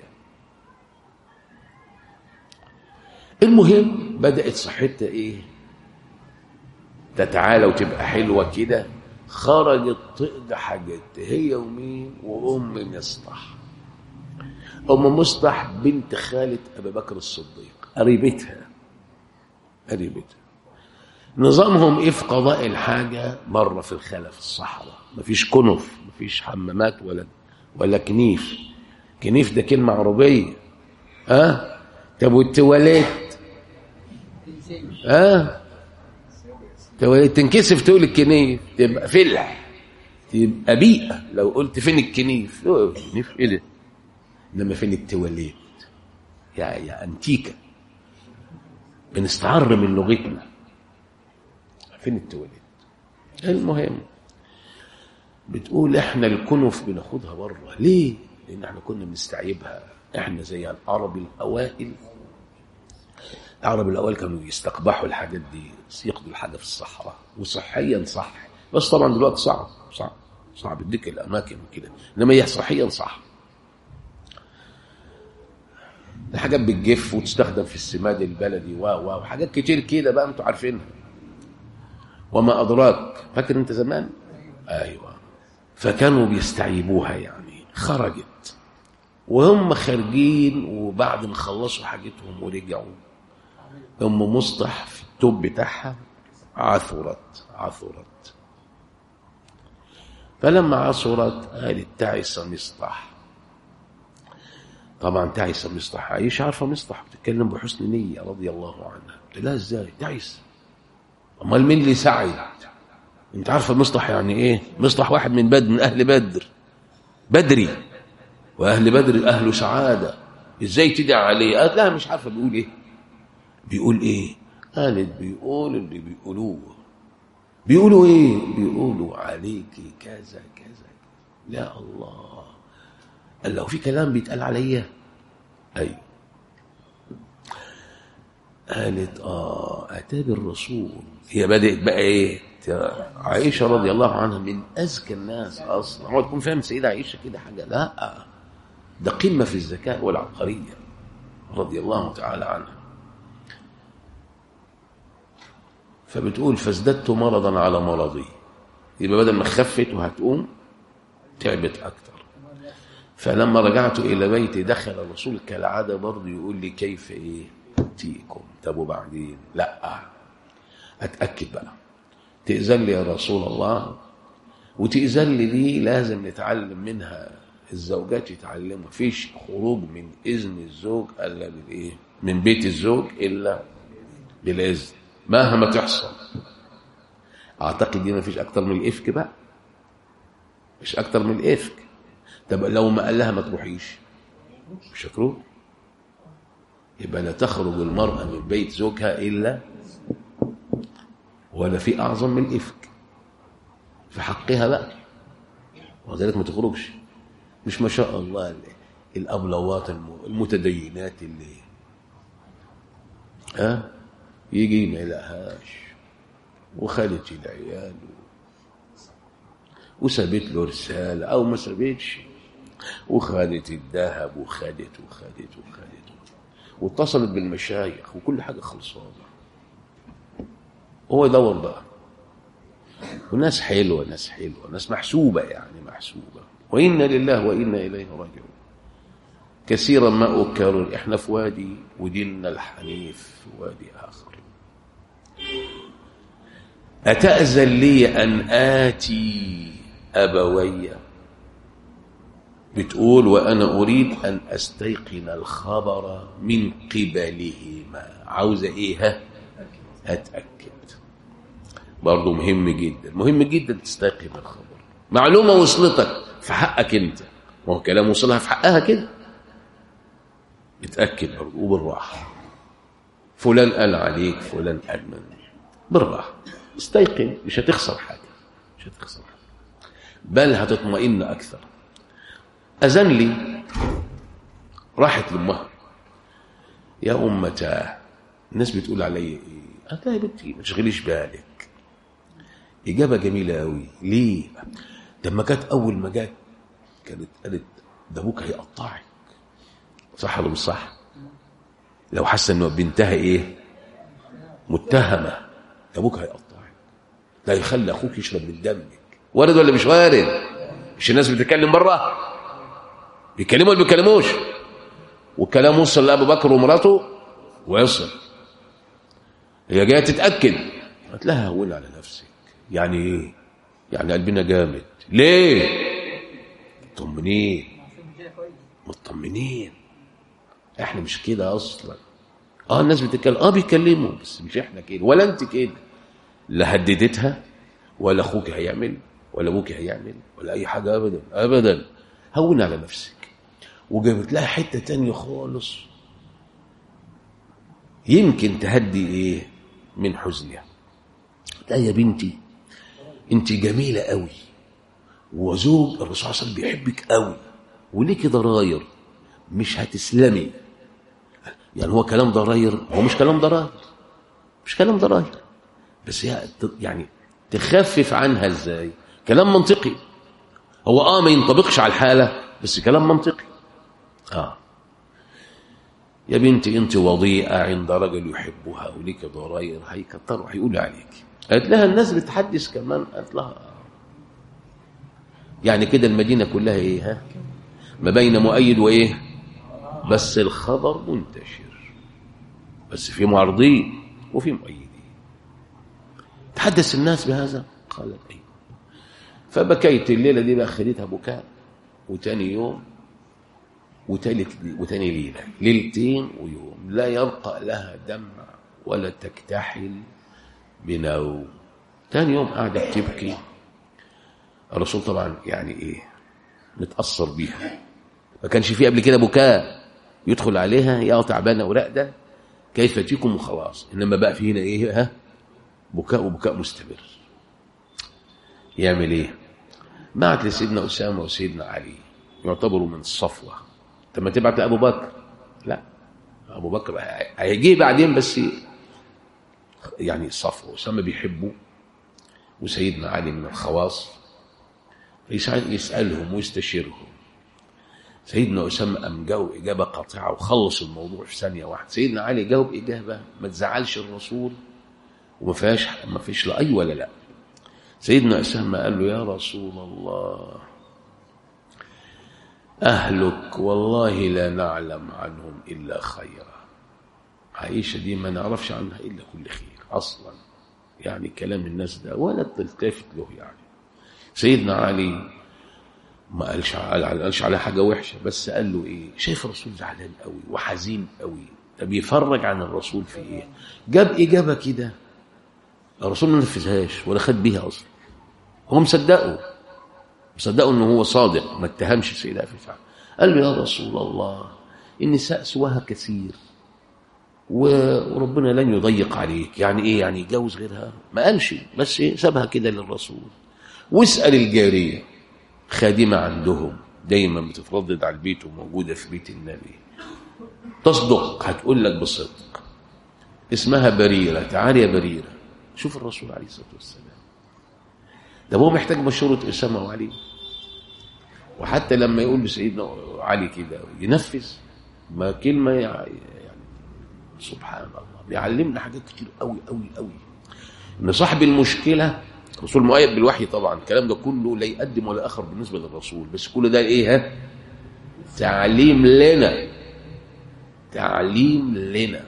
المهم بدأت صحتها ايه تتعالى وتبقى حلوة كده خرجت تقضي حاجات هي ومين وأم مصطح أم مصطح بنت خالة أبي بكر الصديق قريبتها قريبتها نظامهم ايه في قضاء الحاجه بره في الخلا في الصحراء مفيش كنف مفيش حمامات ولا ولا كنيف كنيف ده كلمه عربيه ها أه؟ طب والتواليت ها أه؟ تواليت تنكسف تقول الكنيف تبقى فلح تبقى بيئه لو قلت فين الكنيف الكنيف ايه ده انما فين التواليت يا يا انتيكه بنستعر من لغتنا فين التواليت المهم بتقول احنا الكنف بناخدها بره ليه لان احنا كنا بنستعيبها احنا زي العرب الاوائل العرب الاوائل كانوا يستقبحوا الحاجات دي ياخدوا الحاجه في الصحراء وصحيا صح بس طبعا دلوقتي صعب صعب صعب اديك الاماكن كده انما هي صحيا صح الحاجات بتجف وتستخدم في السماد البلدي و و وحاجات كتير كده بقى انتوا عارفينها وما ادراك فاكر انت زمان ايوه فكانوا بيستعيبوها يعني خرجت وهم خارجين وبعد ما خلصوا حاجتهم ورجعوا ام مصطح في التوب بتاعها عثرت عثرت فلما عثرت قالت تعس مصطح طبعا تعس مصطح عايش عارفه مصطح بتتكلم بحسن نيه رضي الله عنها لا ازاي تعس امال مين اللي سعد انت عارفه مصطح يعني ايه مصطح واحد من بدر من اهل بدر بدري واهل بدر اهل سعاده ازاي تدعي عليه قالت لا مش عارفه بيقول ايه بيقول ايه قالت بيقول اللي بيقولوه بيقولوا ايه بيقولوا عليكي كذا كذا يا الله قال لو في كلام بيتقال عليا ايوه قالت اه اتى بالرسول هي بدات بقى ايه عائشه رضي الله عنها من اذكى الناس اصلا هو تكون فاهم سيده عائشه كده حاجه لا ده قمه في الذكاء والعبقريه رضي الله تعالى عنها فبتقول فازددت مرضا على مرضي يبقى بدل ما خفت وهتقوم تعبت اكتر فلما رجعت الى بيتي دخل الرسول كالعاده برضه يقول لي كيف ايه تيكم طب وبعدين لا اتاكد بقى تاذن لي يا رسول الله وتاذن لي دي لازم نتعلم منها الزوجات يتعلموا مفيش خروج من اذن الزوج الا بالايه من بيت الزوج الا بالاذن مهما تحصل اعتقد دي مفيش اكتر من الافك بقى مش اكتر من الافك طب لو ما قال لها ما تروحيش مش هتروح يبقى لا تخرج المرأة من بيت زوجها إلا ولا في أعظم من الإفك في حقها بقى وذلك ما تخرجش مش ما شاء الله الأبلوات المتدينات اللي ها يجي ما يلاقيهاش وخدت العيال وسابت له رسالة أو ما سابتش وخدت الذهب وخدت وخدت وخدت واتصلت بالمشايخ وكل حاجة خلصانة هو يدور بقى وناس حلوة ناس حلوة ناس محسوبة يعني محسوبة وإنا لله وإنا إليه راجعون كثيرا ما أكرر إحنا في وادي وديننا الحنيف في وادي آخر أتأذن لي أن آتي أبوي بتقول وأنا أريد أن أستيقن الخبر من قبلهما عاوزة إيه ها أتأكد برضو مهم جدا مهم جدا تستيقن الخبر معلومة وصلتك في حقك أنت ما هو كلام وصلها في حقها كده اتأكد برضو وبالراحة فلان قال عليك فلان قال منك بالراحة استيقن مش هتخسر حاجة مش هتخسر حاجة بل هتطمئن أكثر أذن لي راحت لأمها يا أمتاه الناس بتقول علي إيه قالت لها يا بنتي ما تشغليش بالك إجابة جميلة قوي ليه لما كانت أول ما جت كانت قالت ده أبوك هيقطعك صح ولا مش صح لو حس إنه بنتها إيه متهمة أبوك هيقطعك ده يخلي أخوك يشرب من دمك وارد ولا مش وارد مش الناس بتتكلم بره بيتكلموا ولا بيتكلموش والكلام وصل لابو بكر ومراته ويصل هي جايه تتاكد قالت لها هون على نفسك يعني ايه يعني قلبنا جامد ليه مطمنين مطمنين احنا مش كده اصلا اه الناس بتتكلم اه بيتكلموا بس مش احنا كده ولا انت كده لا هددتها ولا اخوك هيعمل ولا ابوك هيعمل ولا اي حاجه ابدا ابدا هون على نفسك وجابت لها حته تانية خالص يمكن تهدي ايه من حزنها لا يا بنتي انت جميله قوي وزوج الرسول صلى الله عليه وسلم بيحبك قوي وليكي ضراير مش هتسلمي يعني هو كلام ضراير هو مش كلام ضراير مش كلام ضراير بس هي يعني تخفف عنها ازاي كلام منطقي هو اه ما ينطبقش على الحاله بس كلام منطقي اه يا بنتي انت وضيئه عند رجل يحبها وليك ضراير هيكتروا هيقولوا عليك قالت لها الناس بتحدث كمان قالت لها آه. يعني كده المدينه كلها ايه ها ما بين مؤيد وايه بس الخبر منتشر بس في معارضين وفي مؤيدين تحدث الناس بهذا قالت ايوه فبكيت الليله دي بقى خليتها بكاء وتاني يوم وتالت وتاني ليله ليلتين ويوم لا يبقى لها دمع ولا تكتحل بنوم تاني يوم قاعده بتبكي الرسول طبعا يعني ايه متاثر بيها ما كانش فيه قبل كده بكاء يدخل عليها يا تعبانه وراقده كيف تيكم وخلاص انما بقى في هنا ايه ها بكاء وبكاء مستمر يعمل ايه بعت لسيدنا اسامه وسيدنا علي يعتبروا من الصفوه طب ما تبعت لابو بكر لا ابو بكر هيجي بعدين بس يعني الصفوه اسامه بيحبه وسيدنا علي من الخواص يسالهم ويستشيرهم سيدنا اسامه قام جاوب اجابه قاطعه وخلص الموضوع في ثانيه واحده سيدنا علي جاوب اجابه ما تزعلش الرسول وما فيهاش ما فيش لا اي ولا لا سيدنا اسامه قال له يا رسول الله اهلك والله لا نعلم عنهم الا خيرا عائشه دي ما نعرفش عنها الا كل خير اصلا يعني كلام الناس ده ولا تلتفت له يعني سيدنا علي ما قالش على قالش على حاجه وحشه بس قال له ايه شايف الرسول زعلان قوي وحزين قوي طب يفرج عن الرسول في ايه جاب اجابه كده الرسول ما نفذهاش ولا خد بيها اصلا هو مصدقه مصدقه انه هو صادق ما اتهمش السيده عائشه قال له يا رسول الله النساء سواها كثير وربنا لن يضيق عليك يعني ايه يعني يتجوز غيرها ما قالش بس ايه سابها كده للرسول واسال الجاريه خادمه عندهم دايما بتتردد على البيت وموجوده في بيت النبي تصدق هتقول لك بصدق اسمها بريره تعالي يا بريره شوف الرسول عليه الصلاه والسلام ده هو محتاج مشوره اسامه وعلي وحتى لما يقول لسيدنا علي كده ينفذ ما كلمه يعني سبحان الله بيعلمنا حاجات كتير قوي قوي قوي ان صاحب المشكله الرسول مؤيد بالوحي طبعا الكلام ده كله لا يقدم ولا اخر بالنسبه للرسول بس كل ده ايه ها تعليم لنا تعليم لنا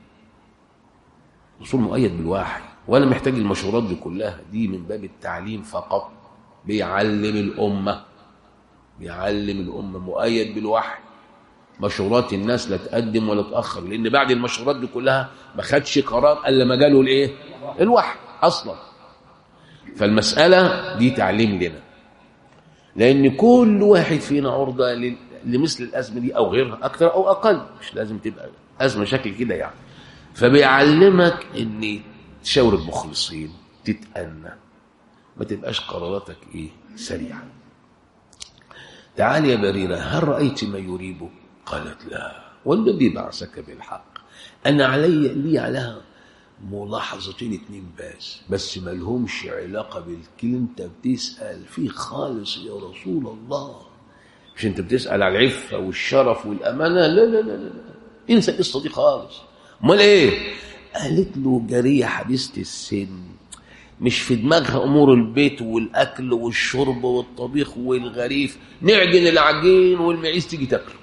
الرسول مؤيد بالوحي ولا محتاج المشورات دي كلها دي من باب التعليم فقط بيعلم الامه بيعلم الامه مؤيد بالوحي مشورات الناس لا تقدم ولا تاخر لان بعد المشورات دي كلها ما خدش قرار الا ما جاله الايه الوحي اصلا فالمساله دي تعليم لنا لان كل واحد فينا عرضه لمثل الازمه دي او غيرها اكثر او اقل مش لازم تبقى ازمه شكل كده يعني فبيعلمك ان تشاور المخلصين تتأنى ما تبقاش قراراتك ايه سريعه تعال يا بريرة هل رأيت ما يريبك قالت لا والذي بعثك بالحق أنا علي لي عليها ملاحظتين اتنين بس بس ما لهمش علاقة بالكلمة انت بتسأل فيه خالص يا رسول الله مش انت بتسأل على العفة والشرف والأمانة لا لا لا لا انسى القصة دي خالص امال ايه قالت له جارية حديثة السن مش في دماغها امور البيت والاكل والشرب والطبيخ والغريف نعجن العجين والمعيز تيجي تاكله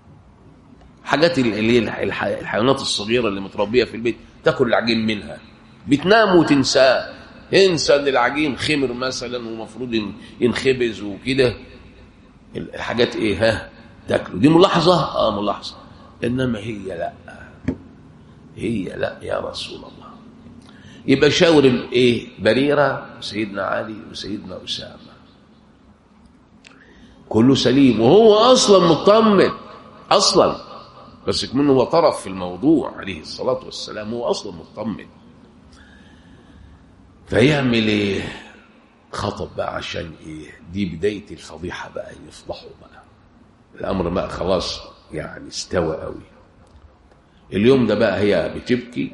حاجات اللي هي الحيوانات الصغيره اللي متربيه في البيت تاكل العجين منها بتنام وتنساه انسى ان العجين خمر مثلا ومفروض ينخبز وكده الحاجات ايه ها تاكله دي ملاحظه اه ملاحظه انما هي لا هي لا يا رسول الله يبقى شاور الايه بريره وسيدنا علي وسيدنا اسامه كله سليم وهو اصلا مطمن اصلا بس كمان هو طرف في الموضوع عليه الصلاه والسلام هو اصلا مطمن فيعمل ايه خطب بقى عشان ايه دي بدايه الفضيحه بقى يفضحوا بقى الامر بقى خلاص يعني استوى قوي اليوم ده بقى هي بتبكي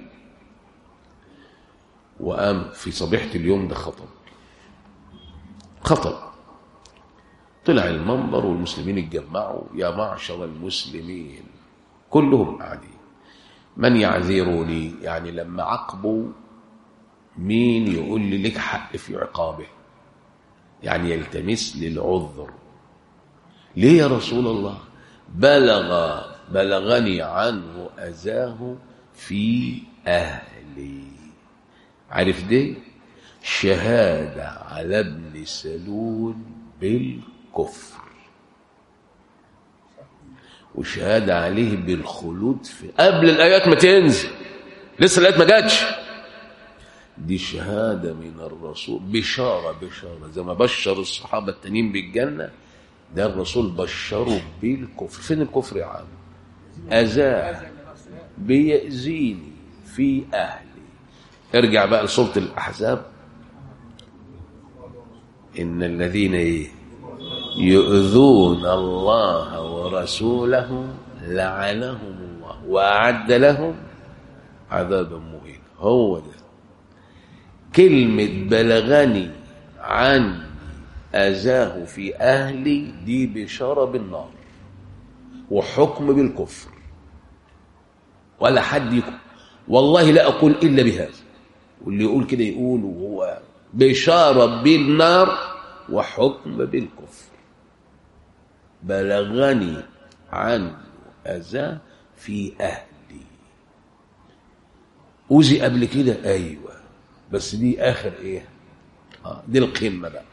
وقام في صبيحه اليوم ده خطب خطب طلع المنبر والمسلمين اتجمعوا يا معشر المسلمين كلهم قاعدين من يعذرني يعني لما عاقبوا مين يقول لي لك حق في عقابه يعني يلتمس لي العذر ليه يا رسول الله بلغ بلغني عنه أذاه في أهلي عارف دي شهادة على ابن سلول بالكفر وشهادة عليه بالخلود في قبل الآيات ما تنزل لسه الآيات ما جاتش دي شهادة من الرسول بشارة بشارة زي ما بشر الصحابة التانيين بالجنة ده الرسول بشره بالكفر فين الكفر يا عم أذاه بيأذيني في أهلي ارجع بقى لسورة الأحزاب إن الذين إيه يؤذون الله ورسوله لعنهم الله وأعد لهم عذابا مهينا هو ده كلمة بلغني عن أذاه في أهلي دي بشارة بالنار وحكم بالكفر ولا حد يكون والله لا أقول إلا بهذا واللي يقول كده يقول وهو بشارة بالنار وحكم بالكفر بلغني عن أذاه في أهلي أوزي قبل كده أيوة بس دي آخر إيه آه دي القمة بقى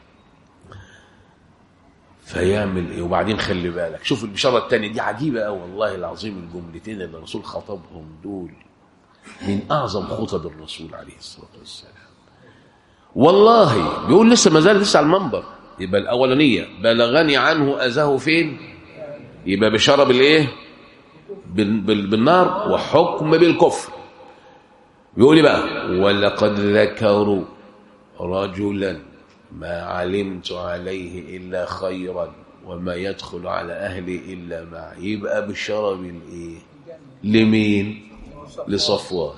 فيعمل ايه وبعدين خلي بالك شوف البشاره الثانيه دي عجيبه قوي والله العظيم الجملتين اللي الرسول خطبهم دول من اعظم خطب الرسول عليه الصلاه والسلام والله بيقول لسه ما زال لسه على المنبر يبقى الاولانيه بلغني عنه اذاه فين يبقى بشاره بالايه بال بال بالنار وحكم بالكفر بيقول بقى ولقد ذكروا رجلا ما علمت عليه إلا خيرا وما يدخل على أهلي إلا معي يبقى بشرى بالإيه لمين لصفوان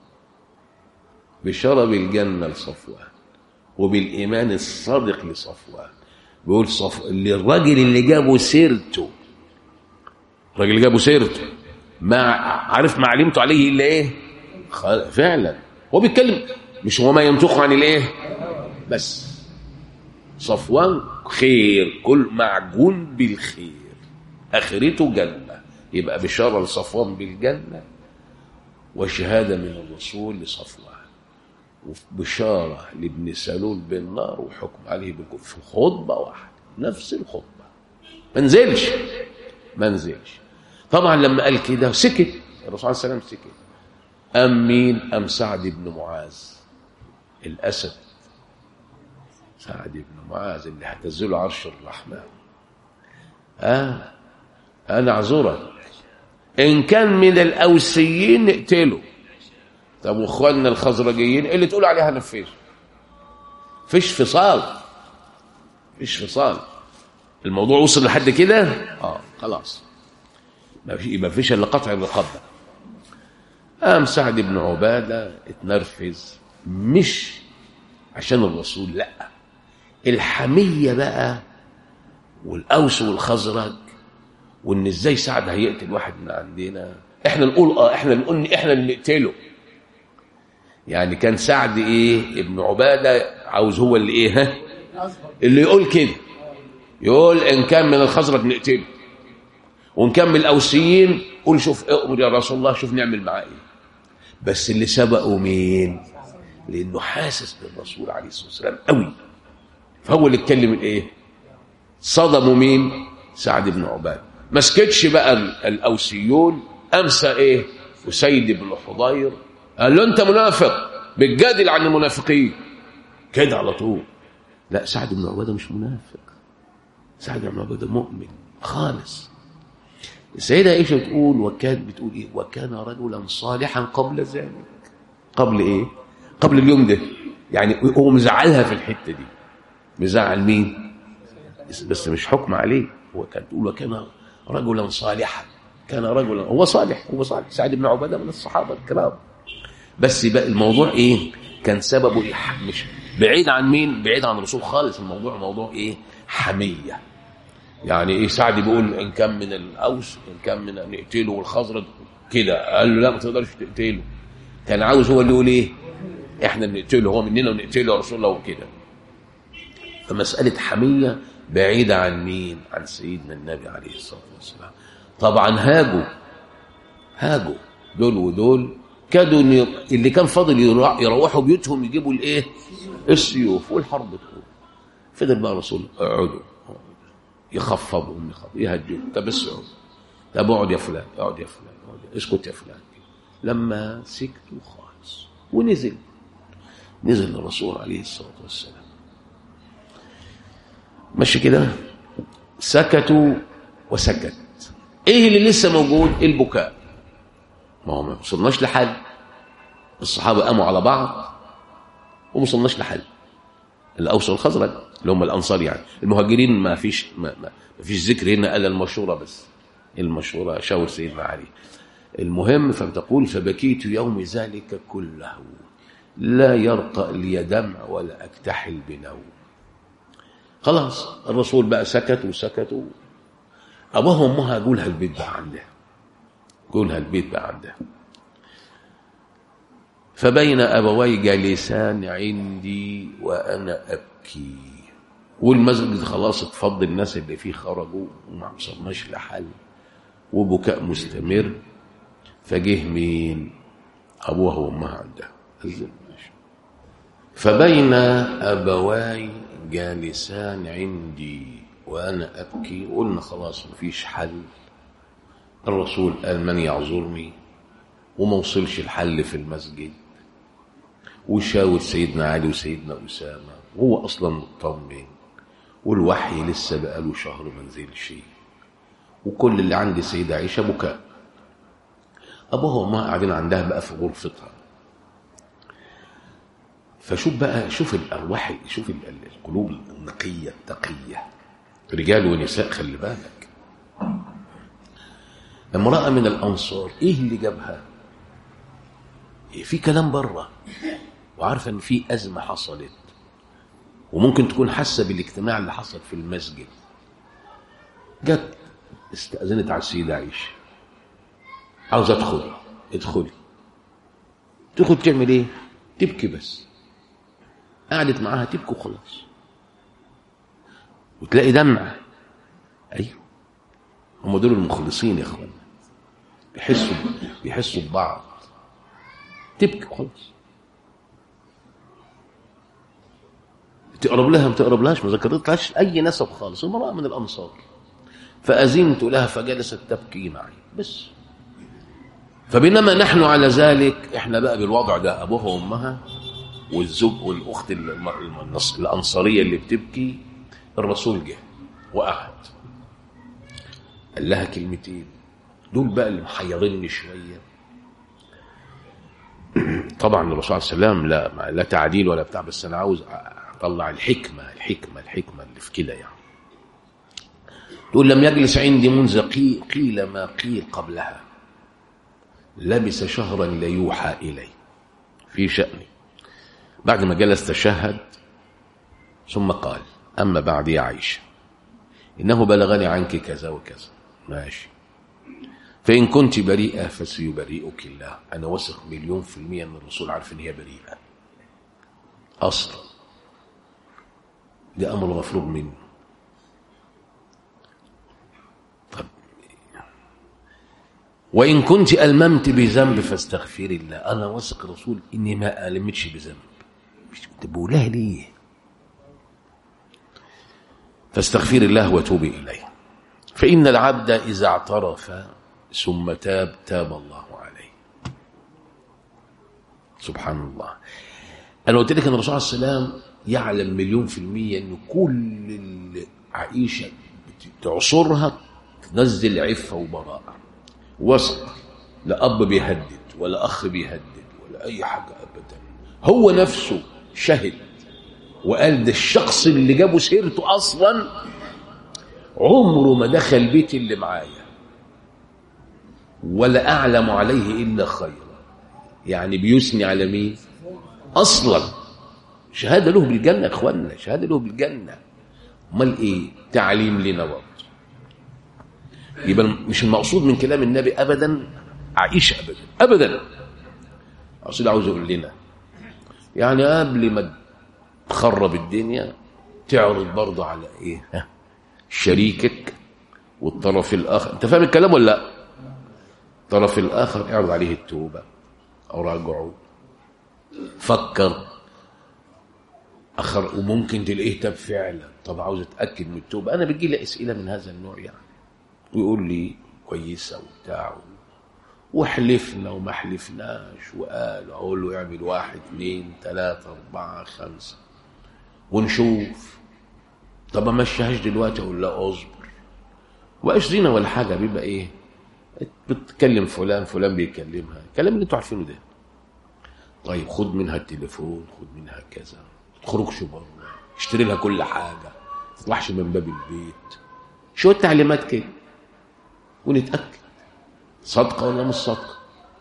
بشرى بالجنة لصفوان وبالإيمان الصادق لصفوان بيقول صف... اللي الراجل اللي جابه سيرته الراجل اللي جابه سيرته ما عارف ما علمت عليه إلا إيه خ... فعلا هو بيتكلم مش هو ما ينطق عن الإيه بس صفوان خير كل معجون بالخير اخرته جنه يبقى بشاره لصفوان بالجنه وشهاده من الرسول لصفوان وبشاره لابن سلول بالنار وحكم عليه بالكفر في خطبه واحده نفس الخطبه ما نزلش ما نزلش طبعا لما قال كده سكت الرسول عليه السلام سكت ام مين ام سعد بن معاذ الاسد سعد بن معاذ اللي اهتز له عرش الرحمن آه أنا أعذرك إن كان من الأوسيين نقتله طب وإخواننا الخزرجيين إيه اللي تقول عليها نفذ فيش فصال فيش فصال الموضوع وصل لحد كده اه خلاص ما في ما فيش الا قطع الرقاب قام سعد بن عباده اتنرفز مش عشان الرسول لا الحمية بقى والأوس والخزرج وإن إزاي سعد هيقتل واحد من عندنا إحنا نقول آه إحنا نقول إحنا اللي نقتله يعني كان سعد إيه ابن عبادة عاوز هو اللي إيه ها اللي يقول كده يقول إن كان من الخزرج نقتله وإن كان من الأوسيين قول شوف اؤمر يا رسول الله شوف نعمل معاه إيه بس اللي سبقوا مين لانه حاسس بالرسول عليه الصلاه والسلام قوي فهو اللي اتكلم الايه صدموا مين سعد بن عباد ما سكتش بقى الاوسيون امسى ايه اسيد بن حضير قال له انت منافق بتجادل عن المنافقين كده على طول لا سعد بن عباده مش منافق سعد بن عباده مؤمن خالص السيده عائشه بتقول وكانت بتقول ايه وكان رجلا صالحا قبل ذلك قبل ايه قبل اليوم ده يعني هو مزعلها في الحته دي مزعل مين بس مش حكم عليه هو كان تقول وكان رجلا صالحا كان رجلا هو صالح هو صالح سعد بن عباده من الصحابه الكرام بس بقى الموضوع ايه كان سببه إيه؟ مش بعيد عن مين بعيد عن الرسول خالص الموضوع موضوع ايه حميه يعني ايه سعد بيقول ان كان من الاوس ان كان من نقتله والخزرج كده قال له لا ما تقدرش تقتله كان عاوز هو اللي يقول ايه احنا بنقتله هو مننا ونقتله يا رسول الله وكده فمساله حميه بعيده عن مين عن سيدنا النبي عليه الصلاه والسلام طبعا هاجوا هاجوا دول ودول كادوا اللي كان فاضل يروحوا بيوتهم يجيبوا الايه السيوف والحرب تقوم فضل بقى الرسول اقعدوا يخفضهم يخفض يهديهم طب اسعوا طب اقعد يا فلان اقعد يا فلان اقعد اسكت يا فلان لما سكتوا خالص ونزل نزل الرسول عليه الصلاه والسلام ماشي كده سكتوا وسكت ايه اللي لسه موجود البكاء ما هو ما وصلناش لحل الصحابه قاموا على بعض وما وصلناش لحل الاوس والخزرج اللي هم الانصار يعني المهاجرين ما فيش ما, ما, ما فيش ذكر هنا الا المشوره بس المشوره شاور سيدنا علي المهم فبتقول فبكيت يوم ذلك كله لا يرقى لي دمع ولا اكتحل بنوم خلاص الرسول بقى سكت وسكتوا ابوها وامها قولها البيت بقى عندها قولها البيت بقى عندها فبين أبوي جالسان عندي وأنا أبكي والمسجد خلاص اتفض الناس اللي فيه خرجوا وما وصلناش لحل وبكاء مستمر فجه مين أبوها وأمها عندها فبين أبواي جالسان عندي وأنا أبكي قلنا خلاص مفيش حل الرسول قال من يعذرني وما وصلش الحل في المسجد وشاور سيدنا علي وسيدنا أسامة وهو أصلا مطمن والوحي لسه بقاله شهر ما نزلش وكل اللي عند السيدة عائشة بكاء أبوها وأمها قاعدين عندها بقى في غرفتها فشوف بقى شوف الأرواح شوف القلوب النقية التقية رجال ونساء خلي بالك امرأة من الأنصار إيه اللي جابها إيه في كلام بره وعارفة إن في أزمة حصلت وممكن تكون حاسة بالاجتماع اللي حصل في المسجد جت استأذنت على السيدة عائشة عاوز أدخل ادخلي تدخل تعمل إيه؟ تبكي بس قعدت معاها تبكي وخلاص وتلاقي دمع أيوه هم دول المخلصين يا اخوانا بيحسوا بيحسوا ببعض تبكي خلاص تقرب لها ما تقرب لهاش ما ذكرتلهاش اي نسب خالص المراه من الانصار فاذنت لها فجلست تبكي معي بس فبينما نحن على ذلك احنا بقى بالوضع ده ابوها وامها والزوج والاخت الانصاريه اللي بتبكي الرسول جه وقعد قال لها كلمتين دول بقى اللي محيريني شويه طبعا الرسول صلى الله عليه وسلم لا لا تعديل ولا بتاع بس انا عاوز اطلع الحكمه الحكمه الحكمه اللي في كده يعني تقول لم يجلس عندي منذ قيل ما قيل قبلها لبس شهرا ليوحى الي في شأني بعد ما جلس تشهد ثم قال أما بعد يا عائشة إنه بلغني عنك كذا وكذا ماشي فإن كنت بريئة فسيبرئك الله أنا واثق مليون في المية أن الرسول عارف إن هي بريئة أصلا ده أمر مفروغ منه طب وإن كنت ألممت بذنب فاستغفري الله أنا واثق الرسول إني ما ألمتش بذنب طب بقولها ليه فاستغفر الله وتوبي إليه فإن العبد إذا اعترف ثم تاب تاب الله عليه سبحان الله أنا قلت لك أن الرسول صلى الله عليه وسلم يعلم مليون في المية أن كل اللي عائشة تعصرها تنزل عفة وبراءة وسط لا أب بيهدد ولا أخ بيهدد ولا أي حاجة أبدا هو نفسه شهد وقال ده الشخص اللي جابه سيرته أصلا عمره ما دخل بيت اللي معايا ولا أعلم عليه إلا خيرا يعني بيثني على مين أصلا شهادة له بالجنة يا إخوانا شهادة له بالجنة امال إيه تعليم لنا برضه يبقى مش المقصود من كلام النبي أبدا عائشة أبدا أبدا أصل عاوز أقول لنا يعني قبل ما تخرب الدنيا تعرض برضه على إيه ها شريكك والطرف الآخر أنت فاهم الكلام ولا لا الطرف الآخر اعرض عليه التوبة أو راجعه فكر أخر وممكن تلاقيه تاب فعلا طب عاوز أتأكد من التوبة أنا بتجي لي أسئلة من هذا النوع يعني ويقول لي كويسة وبتاع وحلفنا وما حلفناش وقال أقول له اعمل واحد اثنين ثلاثة أربعة خمسة ونشوف طب ما مشيهاش دلوقتي أقول لا أصبر وإيش زينة ولا حاجة بيبقى إيه بتكلم فلان فلان بيكلمها الكلام اللي انتوا عارفينه ده طيب خد منها التليفون خد منها كذا تخرجش بره اشتري لها كل حاجة تطلعش من باب البيت شو التعليمات كده ونتأكد صادقة ولا مش صادقة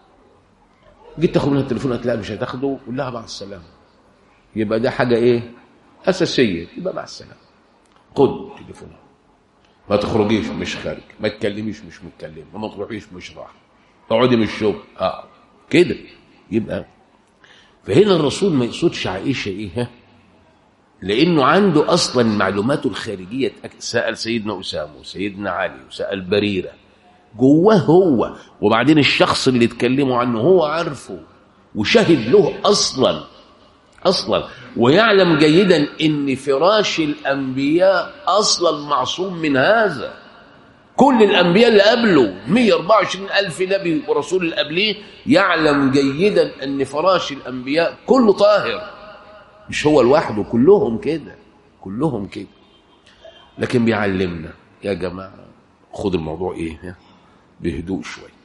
جيت تاخد منها التليفون قالت لا مش هتاخده قول لها مع السلامة يبقى ده حاجة ايه أساسية يبقى مع السلامة خد تليفونها ما تخرجيش مش خارج ما تكلميش مش متكلم ما تروحيش مش راح تقعدي من الشغل اه كده يبقى فهنا الرسول ما يقصدش عائشه ايه ها لانه عنده اصلا معلوماته الخارجيه سال سيدنا اسامه وسيدنا علي وسال بريره جواه هو وبعدين الشخص اللي اتكلموا عنه هو عارفه وشهد له اصلا اصلا ويعلم جيدا ان فراش الانبياء اصلا معصوم من هذا كل الانبياء اللي قبله 124 الف نبي ورسول اللي قبليه يعلم جيدا ان فراش الانبياء كله طاهر مش هو لوحده كلهم كده كلهم كده لكن بيعلمنا يا جماعه خد الموضوع ايه بهدوء شويه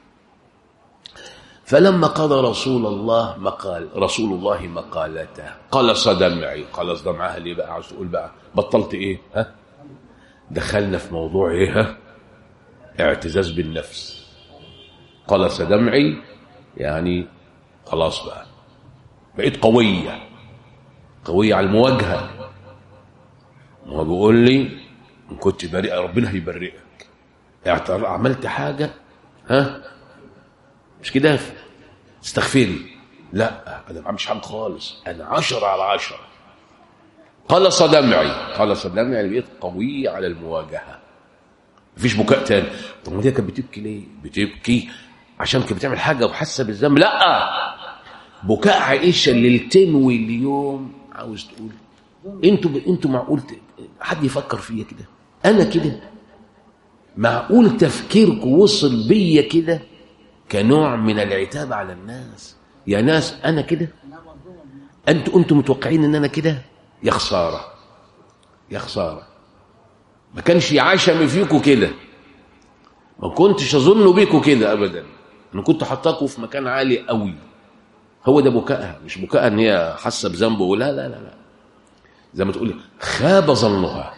فلما قضى رسول الله مقال رسول الله مقالته قلص دمعي قلص دمعها ليه بقى عاوز تقول بقى بطلت ايه ها دخلنا في موضوع ايه ها اعتزاز بالنفس قلص دمعي يعني خلاص بقى بقيت قوية قوية على المواجهة ما بيقول لي ان كنت بريئة ربنا هيبرئك عملت حاجة ها مش كده استغفري لا انا ما بعملش حاجه خالص انا عشرة على عشرة قلص دمعي قلص دمعي يعني بقيت قوي على المواجهه مفيش بكاء تاني طب ما دي كانت بتبكي ليه بتبكي عشان كانت بتعمل حاجه وحاسه بالذنب لا بكاء عائشه ليلتين واليوم عاوز تقول انتوا ب... انتوا معقول ت... حد يفكر فيا كده انا كده معقول تفكيركم وصل بيا كده كنوع من العتاب على الناس يا ناس انا كده انتوا انتوا متوقعين ان انا كده يا خساره يا خساره ما كانش عشم فيكم كده ما كنتش اظن بيكم كده ابدا انا كنت حطاكم في مكان عالي قوي هو ده بكائها مش بكائها ان هي حاسه بذنبه لا لا لا لا زي ما تقولي خاب ظنها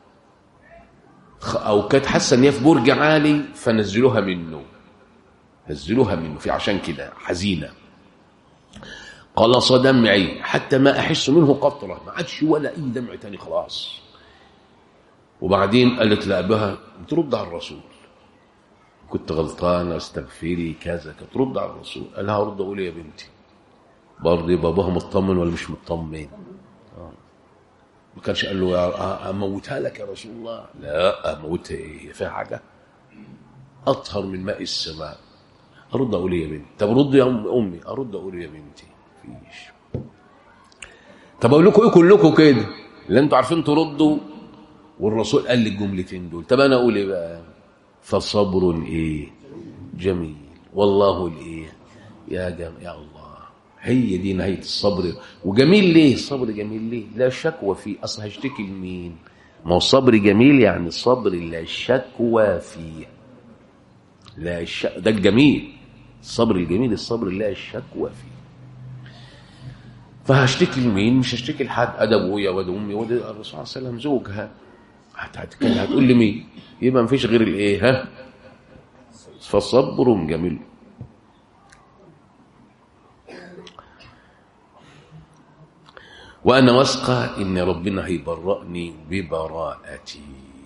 او كانت حاسه ان هي في برج عالي فنزلوها منه نزلوها منه في عشان كده حزينة قلص دمعي حتى ما أحس منه قطرة ما عادش ولا أي دمع تاني خلاص وبعدين قالت لأبها ترد على الرسول كنت غلطانة استغفري كذا كانت ترد على الرسول قال لها رد أقول يا بنتي برضه باباها مطمن ولا مش مطمن ما كانش قال له يا اموتها لك يا رسول الله لا اموتها ايه فيها حاجه اطهر من ماء السماء ارد اقول يا بنتي طب رد يا ام امي ارد اقول يا بنتي فيش طب اقول لكم ايه كلكم كده اللي انتوا عارفين تردوا والرسول قال لي الجملتين دول طب انا اقول ايه بقى فصبر ايه جميل والله الايه يا جم... يا الله هي دي نهايه الصبر وجميل ليه الصبر جميل ليه لا شكوى فيه اصل هشتكي لمين ما هو الصبر جميل يعني صبر لا شكوى فيه لا الش... ده الجميل الصبر الجميل الصبر لا الشكوى فيه فهشتكي لمين مش هشتكي لحد ادب ابويا واد امي واد الرسول صلى الله عليه وسلم زوجها هتتكلم هتقول لي مين يبقى مفيش غير الايه ها فصبر جميل وانا واثقه ان ربنا هيبرأني ببراءتي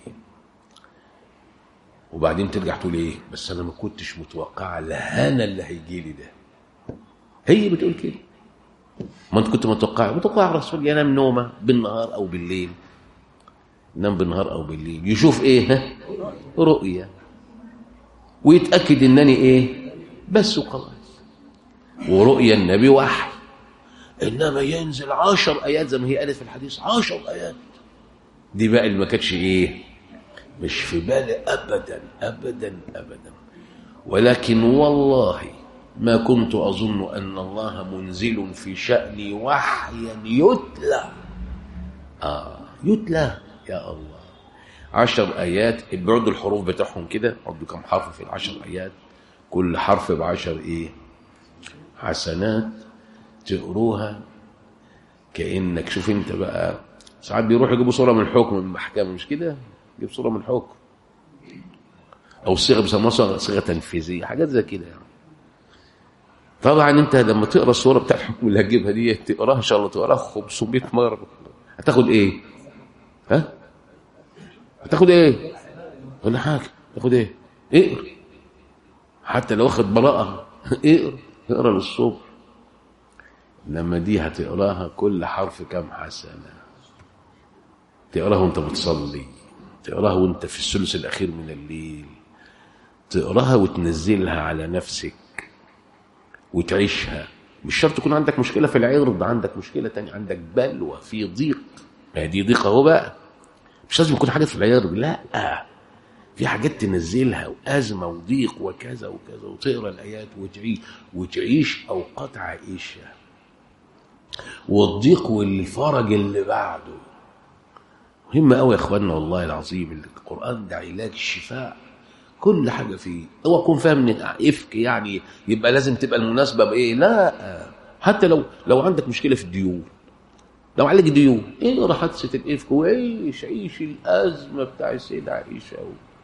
وبعدين ترجع تقول ايه بس انا ما كنتش متوقعه الهنا اللي هيجي لي ده هي بتقول كده ما انت كنت متوقع متوقع الرسول ينام نومه بالنهار او بالليل ينام بالنهار او بالليل يشوف ايه ها رؤيا ويتاكد انني ايه بس وخلاص ورؤيا النبي وحي انما ينزل عشر ايات زي ما هي قالت في الحديث عشر ايات دي بقى اللي ما كانتش ايه مش في بالي ابدا ابدا ابدا ولكن والله ما كنت اظن ان الله منزل في شاني وحيا يتلى اه يتلى يا الله عشر ايات ابعدوا الحروف بتاعهم كده عدوا كم حرف في العشر ايات كل حرف بعشر ايه حسنات تقروها كانك شوف انت بقى ساعات بيروحوا يجيبوا صوره من الحكم من المحكمه مش كده يجيب صوره من الحكم او صيغه بيسموها صيغه تنفيذيه حاجات زي كده يعني طبعا انت لما تقرا الصوره بتاع الحكم اللي هتجيبها دي تقراها ان شاء الله تقراها 500 مره هتاخد ايه؟ ها؟ هتاخد ايه؟ ولا حاجه تاخد ايه؟ اقرا حتى لو واخد براءه اقرا اقرا للصبح لما دي هتقراها كل حرف كام حسنه تقراها وانت بتصلي تقراها وانت في الثلث الاخير من الليل تقراها وتنزلها على نفسك وتعيشها مش شرط تكون عندك مشكله في العرض عندك مشكله تانية عندك بلوى في ضيق ما دي ضيق اهو بقى مش لازم يكون حاجه في العرض لا في حاجات تنزلها وازمه وضيق وكذا وكذا وتقرا الايات وتعيش وتعيش اوقات عائشه والضيق والفرج اللي بعده مهم قوي يا اخواننا والله العظيم القران ده علاج الشفاء كل حاجه فيه اوعى تكون فاهم ان افك يعني يبقى لازم تبقى المناسبه بايه لا حتى لو لو عندك مشكله في الديون لو عليك ديون اقرا حادثه الافك وعيش عيش الازمه بتاع السيده عائشه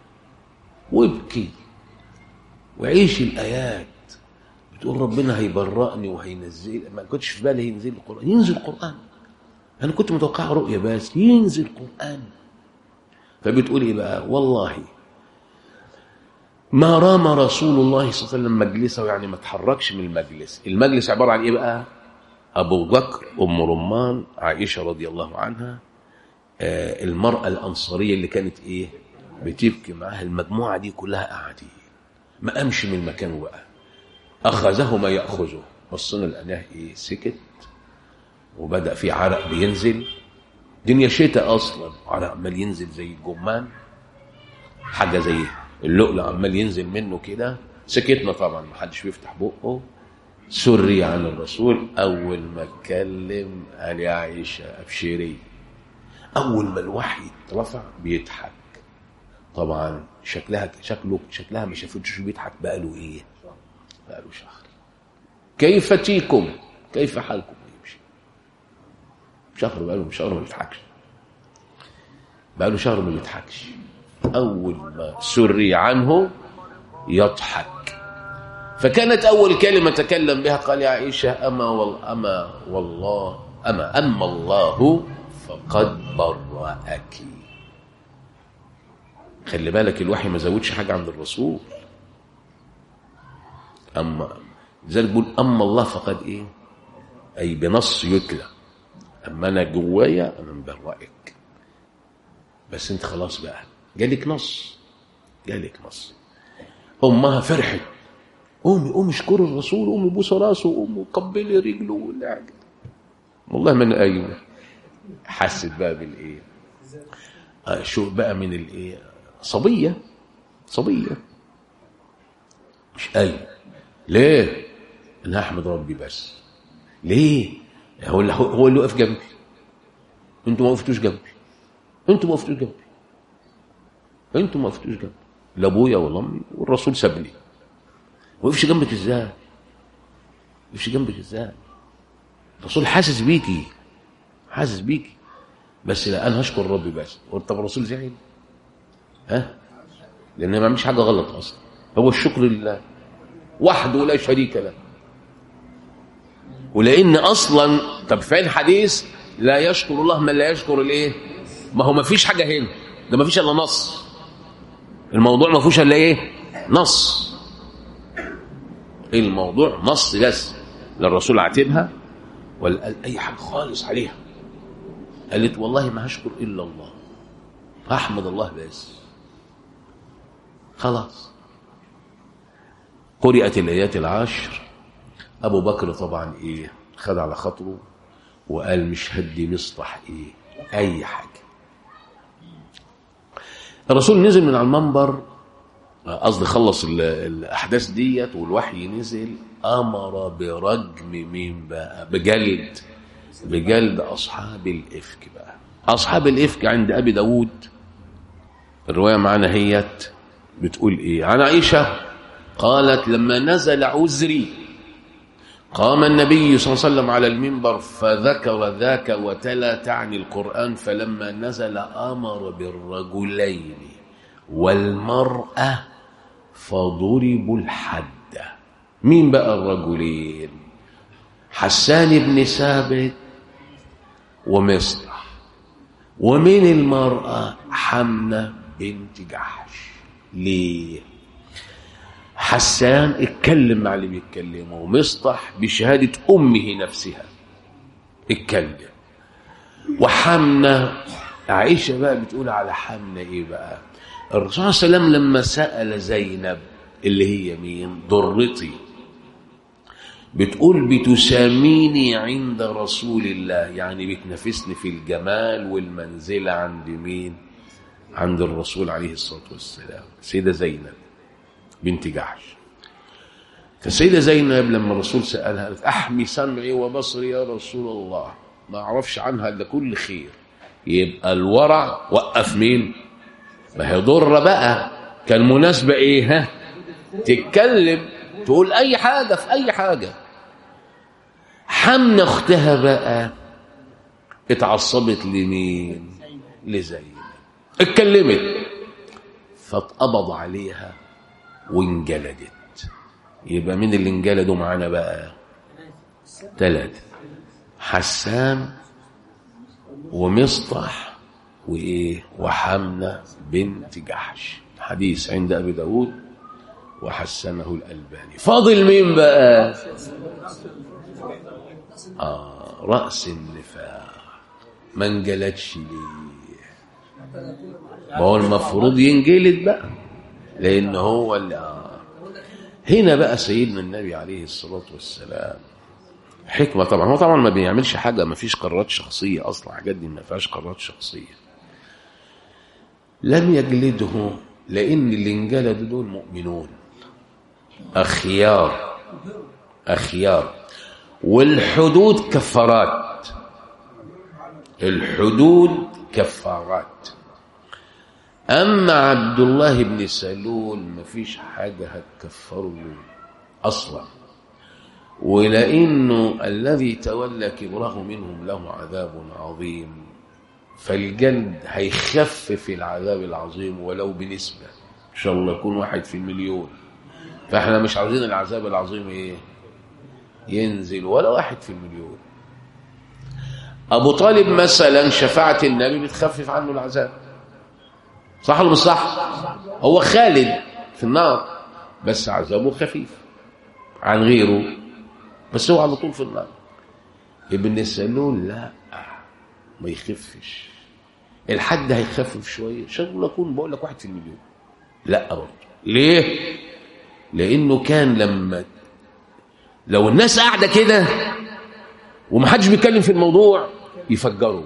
وابكي وعيش الايات بتقول ربنا هيبرأني وهينزل ما كنتش في بالي ينزل القران ينزل القران انا كنت متوقع رؤيه بس ينزل القران فبتقول ايه بقى والله ما رام رسول الله صلى الله عليه وسلم مجلسه يعني ما تحركش من المجلس المجلس عباره عن ايه بقى ابو بكر ام رمان عائشه رضي الله عنها آه المراه الانصاريه اللي كانت ايه بتبكي معاها المجموعه دي كلها قاعدين ما قامش من مكانه بقى اخذه ما ياخذه بصينا لقيناه ايه سكت وبدا في عرق بينزل دنيا شتاء اصلا عرق عمال ينزل زي الجمان حاجه زي اللؤلؤ عمال ينزل منه كده سكتنا طبعا ما حدش بيفتح بقه سري عن الرسول اول ما اتكلم قال يا عائشه ابشري اول ما الوحي اترفع بيضحك طبعا شكلها شكله شكلها ما شافتش بيضحك بقاله ايه بقاله شهر كيف تيكم كيف حالكم يمشي شهر بقاله شهر ما بيضحكش بقاله شهر ما بيضحكش أول ما سري عنه يضحك فكانت أول كلمة تكلم بها قال يا عائشة أما والله أما والله أما أما الله فقد برأك خلي بالك الوحي ما زودش حاجة عند الرسول أما لذلك بيقول أما الله فقد إيه أي بنص يتلى أما أنا جوايا أنا مبرئك بس أنت خلاص بقى جالك نص جالك نص امها فرحت قومي قومي اشكري الرسول قومي بوسي راسه قومي قبلي رجله ولا حاجه والله ما انا قايم حست بقى بالايه آه شو بقى من الايه صبيه صبيه مش قايم ليه انا احمد ربي بس ليه هو اللي هو اللي وقف جنبي انتوا ما وقفتوش جنبي انتوا ما وقفتوش جنبي انتوا ما وقفتوش جنبي لا ابويا ولا امي والرسول سابني ما وقفش جنبك ازاي ما وقفش جنبك ازاي الرسول حاسس بيكي حاسس بيكي بس لا انا هشكر ربي بس طب الرسول زعل ها لان ما عملش حاجه غلط اصلا هو الشكر لله وحده لا شريك له ولان اصلا طب في الحديث لا يشكر الله من لا يشكر الايه ما هو ما فيش حاجه هنا ده ما فيش الا نص الموضوع ما فيهوش الا ايه نص الموضوع نص بس لا الرسول عاتبها ولا قال اي حاجه خالص عليها قالت والله ما هشكر الا الله احمد الله بس خلاص قرأت الايات العشر ابو بكر طبعا ايه خد على خاطره وقال مش هدي مصطح ايه اي حاجه الرسول نزل من على المنبر قصدي خلص الاحداث ديت والوحي نزل امر برجم مين بقى بجلد بجلد اصحاب الافك بقى اصحاب الافك عند ابي داود الروايه معانا هيت بتقول ايه عن عائشه قالت لما نزل عذري قام النبي صلى الله عليه وسلم على المنبر فذكر ذاك وتلا تعني القرآن فلما نزل أمر بالرجلين والمرأة فضربوا الحد مين بقى الرجلين حسان بن ثابت ومصطح ومين المرأة حمنة بنت جحش ليه حسان اتكلم مع اللي بيتكلموا ومصطح بشهادة أمه نفسها اتكلم وحمنة عائشة بقى بتقول على حمنة ايه بقى الرسول صلى الله عليه وسلم لما سأل زينب اللي هي مين ضرتي بتقول بتساميني عند رسول الله يعني بتنافسني في الجمال والمنزلة عند مين عند الرسول عليه الصلاة والسلام سيدة زينب بنت جحش فالسيدة زينب لما الرسول سألها قالت أحمي سمعي وبصري يا رسول الله ما أعرفش عنها إلا كل خير يبقى الورع وقف مين ما هي ضرة بقى كان مناسبة إيه ها تتكلم تقول أي حاجة في أي حاجة حمنا أختها بقى اتعصبت لمين لزينب اتكلمت فاتقبض عليها وانجلدت يبقى مين اللي انجلدوا معانا بقى ثلاثة حسان ومصطح وإيه وحمنة بنت جحش حديث عند أبي داود وحسنه الألباني فاضل مين بقى آه رأس النفاق ما انجلدش ليه ما هو المفروض ينجلد بقى لأن هو اللي آه. هنا بقى سيدنا النبي عليه الصلاة والسلام حكمة طبعا هو طبعا ما بيعملش حاجة ما فيش قرارات شخصية أصلا حاجات دي ما فيهاش قرارات شخصية لم يجلده لأن اللي انجلدوا دول مؤمنون أخيار أخيار والحدود كفارات الحدود كفارات أما عبد الله بن سلول ما فيش حاجة هتكفره له أصلا ولأنه الذي تولى كبره منهم له عذاب عظيم فالجلد هيخفف العذاب العظيم ولو بنسبة إن شاء الله يكون واحد في المليون فاحنا مش عاوزين العذاب العظيم ايه ينزل ولا واحد في المليون أبو طالب مثلا شفاعة النبي بتخفف عنه العذاب صح ولا مش صح هو خالد في النار بس عذابه خفيف عن غيره بس هو على طول في النار ابن سلول لا ما يخفش الحد هيخفف شويه شغل اكون بقول لك واحد في المليون لا برضه ليه لانه كان لما لو الناس قاعده كده ومحدش بيتكلم في الموضوع يفجروا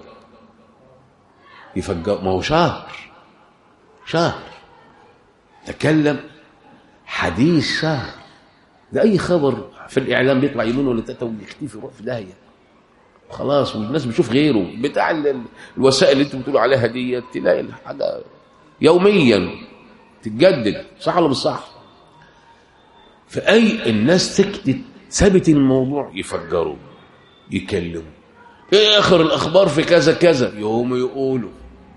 يفجر ما هو شهر شهر تكلم حديث شهر ده اي خبر في الاعلام بيطلع يمين ولا تلاته ويختفي يروح في داهيه خلاص والناس بتشوف غيره بتاع ال- ال- الوسائل اللي انتوا بتقولوا عليها دي تلاقي الحاجه يوميا تتجدد صح ولا مش صح؟ فاي الناس تكتب ثابت الموضوع يفجروا يكلموا ايه اخر الاخبار في كذا كذا يقوموا يقولوا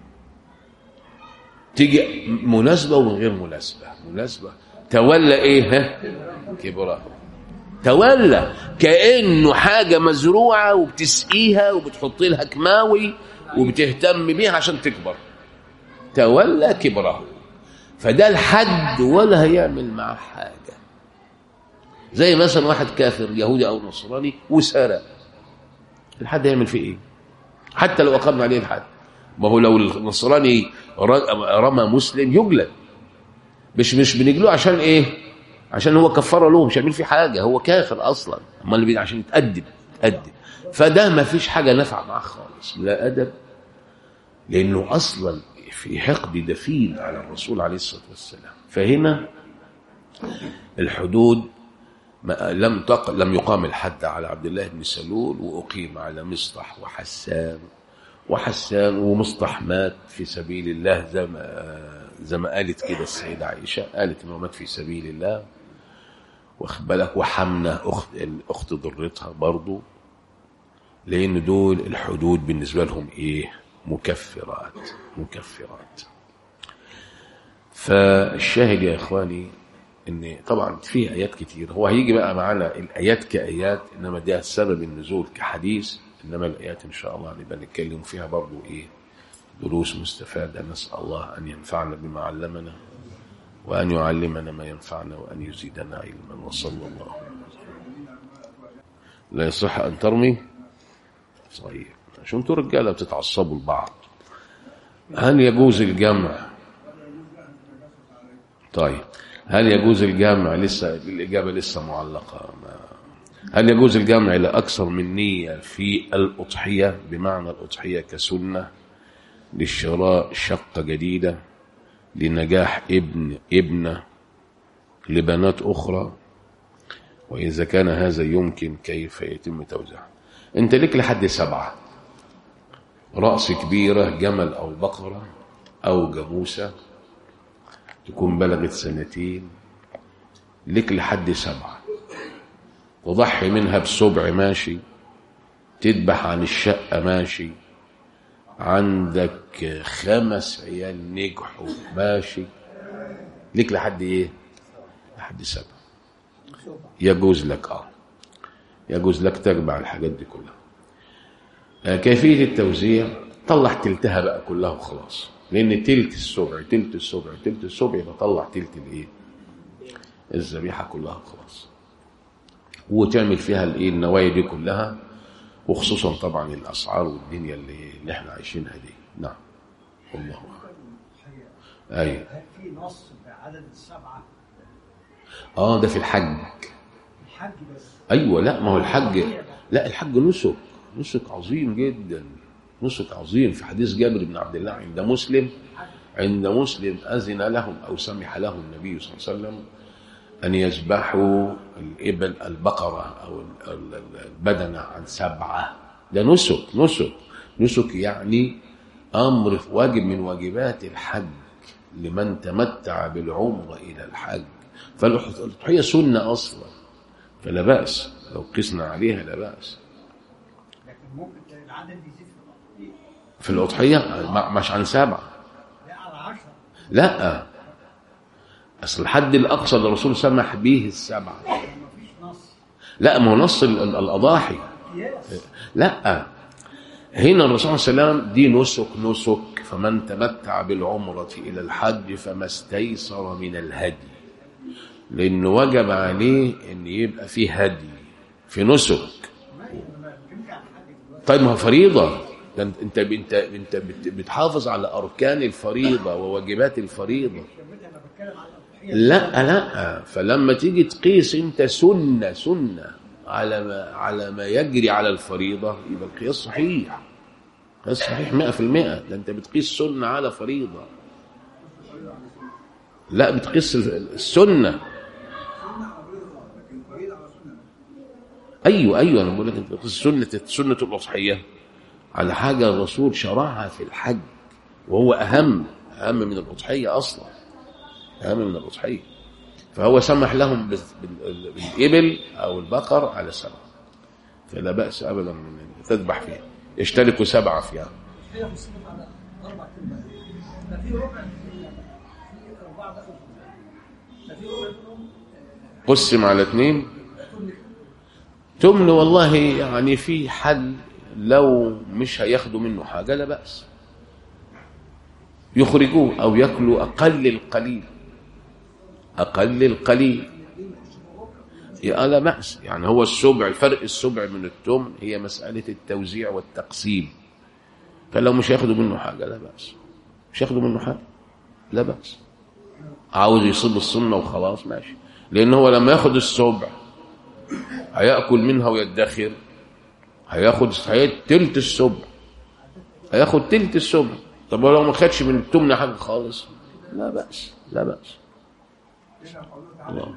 تيجي مناسبة ومن غير مناسبة مناسبة تولى ايه ها كبرها تولى كأنه حاجة مزروعة وبتسقيها وبتحط لها كماوي وبتهتم بيها عشان تكبر تولى كبره فده الحد ولا هيعمل معاه حاجة زي مثلا واحد كافر يهودي أو نصراني وسرق الحد هيعمل فيه ايه حتى لو أقمنا عليه الحد ما هو لو النصراني ر- رمى مسلم يجلد مش مش بنجلوه عشان ايه عشان هو كفاره له مش هيعمل فيه حاجه هو كافر اصلا امال اللي بي- عشان يتادب يتادب فده ما فيش حاجه نافعه معاه خالص لا ادب لانه اصلا في حقد دفين على الرسول عليه الصلاه والسلام فهنا الحدود ما لم تق... لم يقام الحد على عبد الله بن سلول واقيم على مصطح وحسان وحسان ومصطح مات في سبيل الله زي ما زي ما قالت كده السيده عائشه قالت انه مات في سبيل الله واخد بالك وحمنه اخت الاخت ضرتها برضه لان دول الحدود بالنسبه لهم ايه مكفرات مكفرات فالشاهد يا اخواني ان طبعا في ايات كتير هو هيجي بقى معانا الايات كايات انما ده سبب النزول كحديث انما الايات ان شاء الله نبقى نتكلم فيها برضو ايه دروس مستفاده نسال الله ان ينفعنا بما علمنا وان يعلمنا ما ينفعنا وان يزيدنا علما وصلى الله لا يصح ان ترمي صحيح عشان انتوا رجاله بتتعصبوا لبعض هل يجوز الجمع طيب هل يجوز الجمع لسه الإجابة لسه معلقة ما هل يجوز الجمع إلى أكثر من نية في الأضحية بمعنى الأضحية كسنة للشراء شقة جديدة لنجاح ابن ابنة لبنات أخرى وإذا كان هذا يمكن كيف يتم توزيعه أنت لك لحد سبعة رأس كبيرة جمل أو بقرة أو جاموسة تكون بلغت سنتين لك لحد سبعة تضحي منها بسبع ماشي تذبح عن الشقة ماشي عندك خمس عيال نجحوا ماشي لك لحد ايه لحد سبعة يجوز لك اه يجوز لك تجمع الحاجات دي كلها آه، كيفية التوزيع طلع تلتها بقى كلها وخلاص لان تلت السبع تلت السبع تلت السبع يبقى طلع تلت الايه الذبيحه كلها خلاص وتعمل فيها الايه النوايا دي كلها وخصوصا طبعا الاسعار والدنيا اللي, اللي احنا عايشينها دي نعم والله اعلم ايوه هل في نص بعدد السبعة اه ده في الحج الحج بس ايوه لا ما هو الحج لا الحج نسك نسك عظيم جدا نسك عظيم في حديث جابر بن عبد الله عند مسلم عند مسلم اذن لهم او سمح لهم النبي صلى الله عليه وسلم ان يذبحوا الابل البقره او ال- ال- ال- البدنه عن سبعه ده نسك نسك نسك يعني امر واجب من واجبات الحج لمن تمتع بالعمره الى الحج فالاضحيه سنه اصلا فلا باس لو قسنا عليها لا باس لكن ممكن العدد يزيد في الأرض في الأضحية ما- مش عن سبعة لا على عشرة لا أصل الحد الأقصى اللي الرسول سمح به السبعة مفيش نص لا ما هو نص ال- ال- الأضاحي قياس لا هنا الرسول صلى الله عليه وسلم دي نسك نسك فمن تمتع بالعمرة إلى الحج فما استيسر من الهدي لأنه وجب عليه أن يبقى فيه هدي في نسك ما ما بنتكلمش عن حاجة دلوقتي طيب ما هو فريضة ده انت انت انت انت بت- بتحافظ على اركان الفريضه وواجبات الفريضه شبكة انا بتكلم عن الأضحية لا لا فلما تيجي تقيس انت سنه سنه على ما على ما يجري على الفريضة يبقى القياس صحيح قياس صحيح 100% ده انت بتقيس سنة على فريضة لا بتقيس السنة ايوه ايوه انا بقول لك انت بتقيس سنة سنة الأضحية على حاجة الرسول شرعها في الحج وهو أهم أهم من الأضحية أصلا أهم من الأضحية فهو سمح لهم بال- بال- بالإبل أو البقر على سبعة فلا بأس أبدا من أن تذبح فيها يشتركوا سبعة فيها هي مصنف على اربع كلمات ده في ربع في اربعه دخلوا في ده في ربع منهم قسم على اثنين تمن والله يعني في حل لو مش هياخدوا منه حاجة لا بأس يخرجوه أو يأكلوا أقل القليل أقل القليل يا لا بأس يعني هو السبع الفرق السبع من التمن هي مسألة التوزيع والتقسيم فلو مش هياخدوا منه حاجة لا بأس مش هياخدوا منه حاجة لا بأس عاوز يصيب السنة وخلاص ماشي لأن هو لما ياخد السبع هيأكل منها ويدخر هياخد هياخد تلت السبع هياخد تلت السبع طب ولو ما خدش من التمن حاجة خالص لا بأس لا بأس الله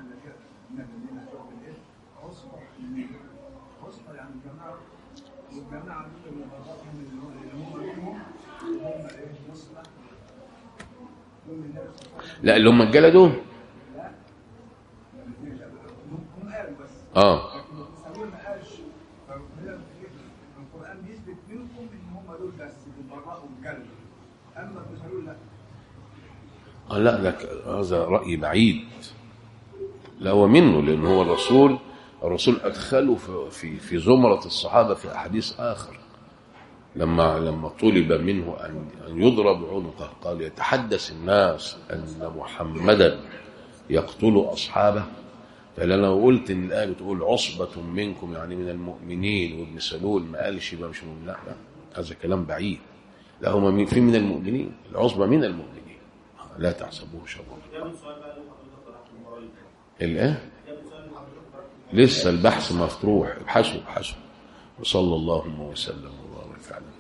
لا اللي هم الجلة دول اه القرآن بيثبت منكم ان هم دول بس بالبراء والكلب اما المسلمون لا آه لا ده ك- هذا رأي بعيد لا هو منه لأن هو الرسول الرسول أدخله في في في زمرة الصحابة في أحاديث آخر لما لما طلب منه أن أن يضرب عنقه قال يتحدث الناس أن محمدا يقتل أصحابه فلو لو قلت إن الآية بتقول عصبة منكم يعني من المؤمنين وابن سلول ما قالش يبقى مش مؤمن لا لا هذا كلام بعيد لا هم من- في من المؤمنين العصبة من المؤمنين لا تحسبوه شرا الايه لسه البحث مفتوح ابحثوا ابحثوا وصلى اللهم وسلم وبارك على